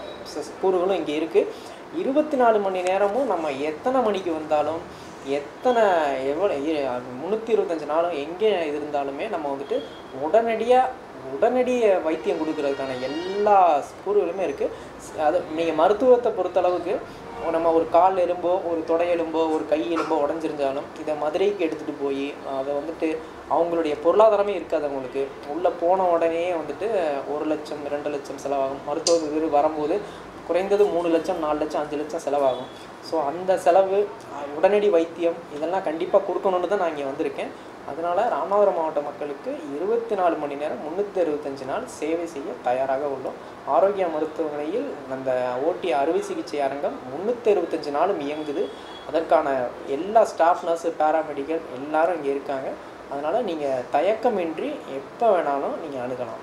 Speaker 2: ச- கூறுகளும் இங்கே இருக்குது இருபத்தி நாலு மணி நேரமும் நம்ம எத்தனை மணிக்கு வந்தாலும் எத்தனை எவ்வளோ முந்நூற்றி இருபத்தஞ்சு நாளும் எங்கே இருந்தாலுமே நம்ம வந்துட்டு உடனடியாக உடனடி வைத்தியம் கொடுக்கறதுக்கான எல்லா கூறுகளுமே இருக்குது அது நீங்கள் மருத்துவத்தை பொறுத்தளவுக்கு நம்ம ஒரு கால் எலும்போ ஒரு தொடை எலும்போ ஒரு கை எலும்போ உடஞ்சிருந்தாலும் இதை மதுரைக்கு எடுத்துகிட்டு போய் அதை வந்துட்டு அவங்களுடைய பொருளாதாரமே இருக்காது அவங்களுக்கு உள்ளே போன உடனே வந்துட்டு ஒரு லட்சம் ரெண்டு லட்சம் செலவாகும் மருத்துவ இது வரும்போது குறைந்தது மூணு லட்சம் நாலு லட்சம் அஞ்சு லட்சம் செலவாகும் ஸோ அந்த செலவு அஹ், உடனடி வைத்தியம் இதெல்லாம் கண்டிப்பாக கொடுக்கணுன்னு தான் நான் இங்கே வந்திருக்கேன் அதனால் ராமநாதபுரம் மாவட்ட மக்களுக்கு இருபத்தி நாலு மணி நேரம் முந்நூற்றி அறுபத்தஞ்சு நாள் சேவை செய்ய தயாராக உள்ளோம் ஆரோக்கிய மருத்துவமனையில் அந்த ஓட்டி அறுவை சிகிச்சை அரங்கம் முந்நூற்றி அறுபத்தஞ்சு நாளும் இயங்குது அதற்கான எல்லா ஸ்டாஃப் நர்ஸு பேராமெடிக்கல் எல்லாரும் இங்கே இருக்காங்க அதனால் நீங்கள் தயக்கமின்றி எப்போ வேணாலும் நீங்கள் அணுகலாம்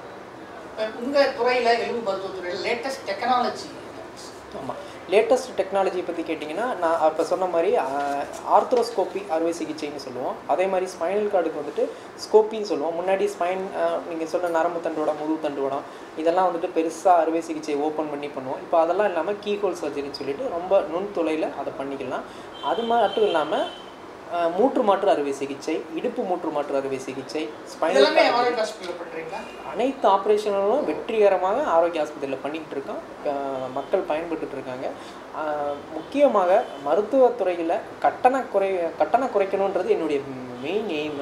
Speaker 1: உங்கள் துறையில் எலும்பு மருத்துவத்துறையில் லேட்டஸ்ட் டெக்னாலஜி
Speaker 2: ஆமாம் லேட்டஸ்ட் டெக்னாலஜி பற்றி கேட்டிங்கன்னா நான் அப்போ சொன்ன மாதிரி ஆர்த்ரோஸ்கோப்பி அறுவை சிகிச்சைன்னு சொல்லுவோம் அதே மாதிரி ஸ்பைனல் கார்டுக்கு வந்துட்டு ஸ்கோப்பின்னு சொல்லுவோம் முன்னாடி ஸ்பைன் நீங்கள் சொன்ன நரம்பு தண்டுவடம் முதுகு தண்டுவடம் இதெல்லாம் வந்துட்டு பெருசாக அறுவை சிகிச்சை ஓப்பன் பண்ணி பண்ணுவோம் இப்போ அதெல்லாம் இல்லாமல் கீஹோல் சர்ஜரின்னு சொல்லிட்டு ரொம்ப நுண்துளையில் அதை பண்ணிக்கலாம் அது மட்டும் இல்லாமல் மூற்று மாற்று அறுவை சிகிச்சை இடுப்பு மூற்று மாற்று அறுவை சிகிச்சை ஸ்பைனல்
Speaker 1: இதெல்லாமே ஆரோக்கிய ஹாஸ்பிட்டலில் பண்ணுறீங்களா
Speaker 2: அனைத்து ஆப்ரேஷன்களும் வெற்றிகரமாக ஆரோக்கிய ஆஸ்பத்திரியில் பண்ணிக்கிட்டு இருக்கோம் அஹ் மக்கள் பயன்பட்டுட்டு இருக்காங்க அஹ் முக்கியமாக மருத்துவத்துறையில் கட்டண குறை கட்டண குறைக்கணுன்றது என்னுடைய மெயின் எய்ம்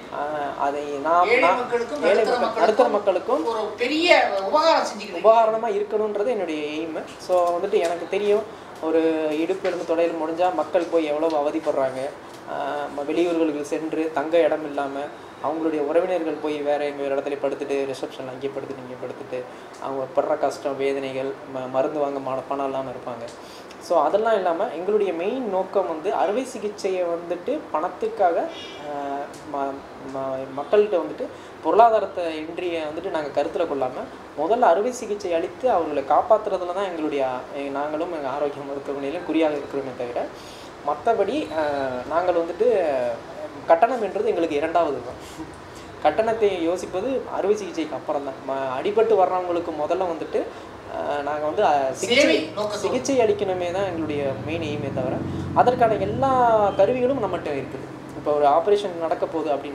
Speaker 2: அதை நான்
Speaker 1: ஏழை
Speaker 2: நான்
Speaker 1: மக்களுக்கும்
Speaker 2: ஏழை
Speaker 1: நடுத்தர
Speaker 2: மக்கள் நடுத்தர மக்களுக்கும்
Speaker 1: ஒரு பெரிய உபகாரம் செஞ்சுக்கிறீங்க
Speaker 2: உபகாரணமாக இருக்கணுன்றது என்னுடைய எய்மு ஸோ வந்துட்டு எனக்கு தெரியும் ஒரு இடுப்பு எலும்பு தொடையில் முடிஞ்சால் மக்கள் போய் எவ்வளோ அவதிப்படுறாங்க ஆஹ் ம- வெளியூர்களுக்கு சென்று தங்க இடம் இல்லாமல் அவங்களுடைய உறவினர்கள் போய் வேற எங்க ஒரு இடத்துல படுத்துட்டு ரிசப்ஷனில் அங்கே படுத்துட்டு இங்கே படுத்துட்டு அவங்க படுற கஷ்டம் வேதனைகள் ம மருந்து வாங்க மான பணம் இல்லாமல் இருப்பாங்க ஸோ அதெல்லாம் இல்லாமல் எங்களுடைய மெயின் நோக்கம் வந்து அறுவை சிகிச்சையை வந்துட்டு பணத்துக்காக ஆஹ் ம- ம- மக்கள்கிட்ட வந்துட்டு பொருளாதாரத்தை இன்றிய வந்துட்டு நாங்கள் கருத்தில் கொள்ளாமல் முதல்ல அறுவை சிகிச்சை அளித்து அவர்களை காப்பாற்றுறதுல தான் எங்களுடைய எ- நாங்களும் எங்கள் ஆரோக்கிய மருத்துவமனையிலும் குறியாக இருக்கிறோமே தவிர மற்றபடி நாங்கள் வந்துட்டு கட்டணம் என்றது எங்களுக்கு இரண்டாவது தான் கட்டணத்தை யோசிப்பது அறுவை சிகிச்சைக்கு அப்புறம் தான் ம அடிபட்டு வர்றவங்களுக்கு முதல்ல வந்துட்டு நாங்கள் வந்து அஹ், சிகிச்சை
Speaker 1: சேவை நோக்கத்தோடு.
Speaker 2: சிகிச்சை அளிக்கணுமே தான் எங்களுடைய மெயின் எய்மே தவிர அதற்கான எல்லா கருவிகளும் நம்மகிட்ட இருக்குது இப்போ ஒரு ஆப்ரேஷன் நடக்க போகுது அப்படின்னா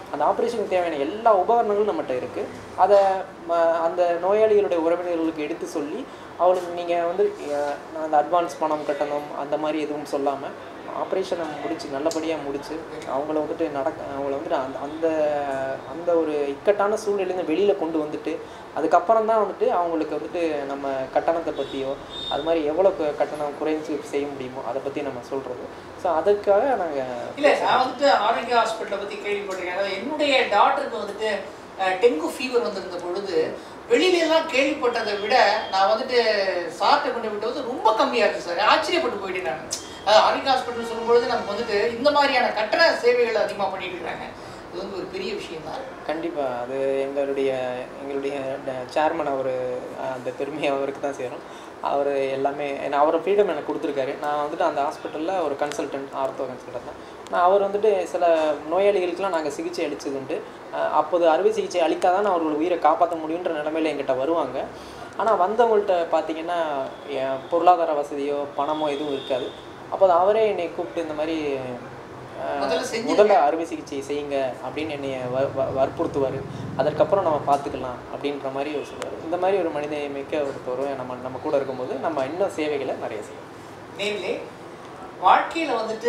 Speaker 2: அந்த ஆப்ரேஷனுக்கு தேவையான எல்லா உபகரணங்களும் நம்மகிட்ட இருக்குது அதை ம- அந்த நோயாளிகளுடைய உறவினர்களுக்கு எடுத்து சொல்லி அவளுக்கு நீங்கள் வந்து அஹ், அந்த அட்வான்ஸ் பணம் கட்டணும் அந்த மாதிரி எதுவும் சொல்லாமல் ஆப்ரேஷனை முடிச்சு நல்லபடியாக முடிச்சு அவங்கள வந்துட்டு நடக்க அவங்கள வந்துட்டு அந்த அந்த அந்த ஒரு இக்கட்டான சூழ்நிலையிலேருந்து வெளியில் கொண்டு வந்துட்டு அதுக்கப்புறம் தான் வந்துட்டு அவங்களுக்கு வந்துட்டு நம்ம கட்டணத்தை பற்றியோ அது மாதிரி எவ்வளோ க- கட்டணம் குறைஞ்சு செய்ய முடியுமோ அதை பற்றி நம்ம சொல்கிறது ஸோ அதுக்காக நாங்கள்
Speaker 1: இல்ல நான் வந்துட்டு ஆரோக்கிய ஹாஸ்பிட்டலை பத்தி கேள்விப்பட்டிருக்கேன் அதாவது என்னுடைய டாக்டருக்கு வந்துட்டு அஹ், டெங்கு ஃபீவர் வந்திருந்த பொழுது வெளியில எல்லாம் கேள்விப்பட்டதை விட நான் வந்துட்டு சார்ட்டை கொண்டு விட்டு வந்து ரொம்ப கம்மியா இருக்கு சார் ஆச்சரியப்பட்டு போயிட்டேன் நான் அதாவது ஆரோக்கிய ஹாஸ்பிட்டல் சொல்லும்பொழுது நமக்கு வந்துட்டு இந்த மாதிரியான கட்டண சேவைகள் அதிகமாக பண்ணிட்டு இருக்காங்க இது வந்து ஒரு பெரிய விஷயம் தான்
Speaker 2: கண்டிப்பாக அது எங்களுடைய எங்களுடைய சேர்மன் அவர் அந்த பெருமை அவருக்கு தான் சேரும் அவர் எல்லாமே ஏன்னா அவர் ஃப்ரீடம் எனக்கு கொடுத்துருக்காரு நான் வந்துட்டு அந்த ஹாஸ்பிட்டலில் ஒரு கன்சல்டன்ட் ஆர்த்தோ கன்சல்டன்ட் தான் நான் அவர் வந்துட்டு சில நோயாளிகளுக்கெல்லாம் நாங்கள் சிகிச்சை அளிச்சதுண்டு அஹ் அப்போது அறுவை சிகிச்சை அளித்தால் தான் அவர்கள் உயிரை காப்பாற்ற முடியுன்ற நிலமையில எங்கிட்ட வருவாங்க ஆனால் வந்தவங்கள்ட்ட பார்த்தீங்கன்னா என் பொருளாதார வசதியோ பணமோ எதுவும் இருக்காது அப்போ அவரே என்னை கூப்பிட்டு இந்த மாதிரி அஹ்,
Speaker 1: முதல்ல செஞ்சிருங்க.
Speaker 2: முதல்ல அறுவை சிகிச்சை செய்யுங்க அப்படின்னு என்னைய வ- வ- வற்புறுத்துவார் அதற்கப்புறம் நம்ம பார்த்துக்கலாம் அப்படின்ற மாதிரி அவர் சொல்லுவார் இந்த மாதிரி ஒரு மனித மிக்க ஒருத்தரும் நம்ம நம்ம கூட இருக்கும்போது நம்ம இன்னும் சேவைகளை நிறைய செய்யலாம்
Speaker 1: நேரிலே வாழ்க்கையில் வந்துட்டு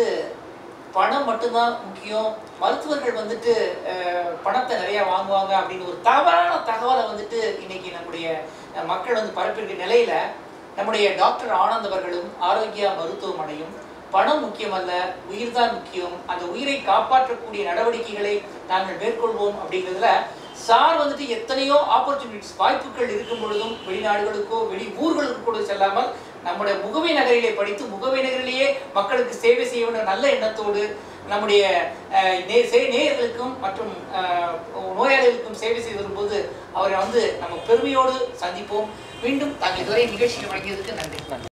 Speaker 1: பணம் மட்டும்தான் முக்கியம் மருத்துவர்கள் வந்துட்டு அஹ், பணத்தை நிறைய வாங்குவாங்க அப்படின்னு ஒரு தவறான தகவலை வந்துட்டு இன்னைக்கு நம்முடைய அஹ், மக்கள் வந்து பரப்பியிருக்க நிலையில நம்முடைய டாக்டர் ஆனந்த் அவர்களும் ஆரோக்கியா மருத்துவமனையும் பணம் முக்கியமல்ல உயிர்தான் முக்கியம் அந்த உயிரை காப்பாற்றக்கூடிய நடவடிக்கைகளை நாங்கள் மேற்கொள்வோம் அப்படிங்கிறதுல சார் வந்துட்டு எத்தனையோ ஆப்பர்ச்சுனிட்டிஸ் வாய்ப்புகள் இருக்கும் பொழுதும் வெளிநாடுகளுக்கோ வெளி ஊர்களுக்கு கூட செல்லாமல் நம்முடைய முகவை நகரிலே படித்து முகவை நகரிலேயே மக்களுக்கு சேவை செய்ய வேண்டும் நல்ல எண்ணத்தோடு நம்முடைய அஹ், நே- சே- நேயர்களுக்கும் மற்றும் அஹ், நோயாளிகளுக்கும் சேவை செய்து வரும்போது அவரை வந்து நம்ம பெருமையோடு சந்திப்போம் மீண்டும் தாங்கள் இதுவரை நிகழ்ச்சியில் வழங்கியதற்கு நன்றி
Speaker 2: நன்றி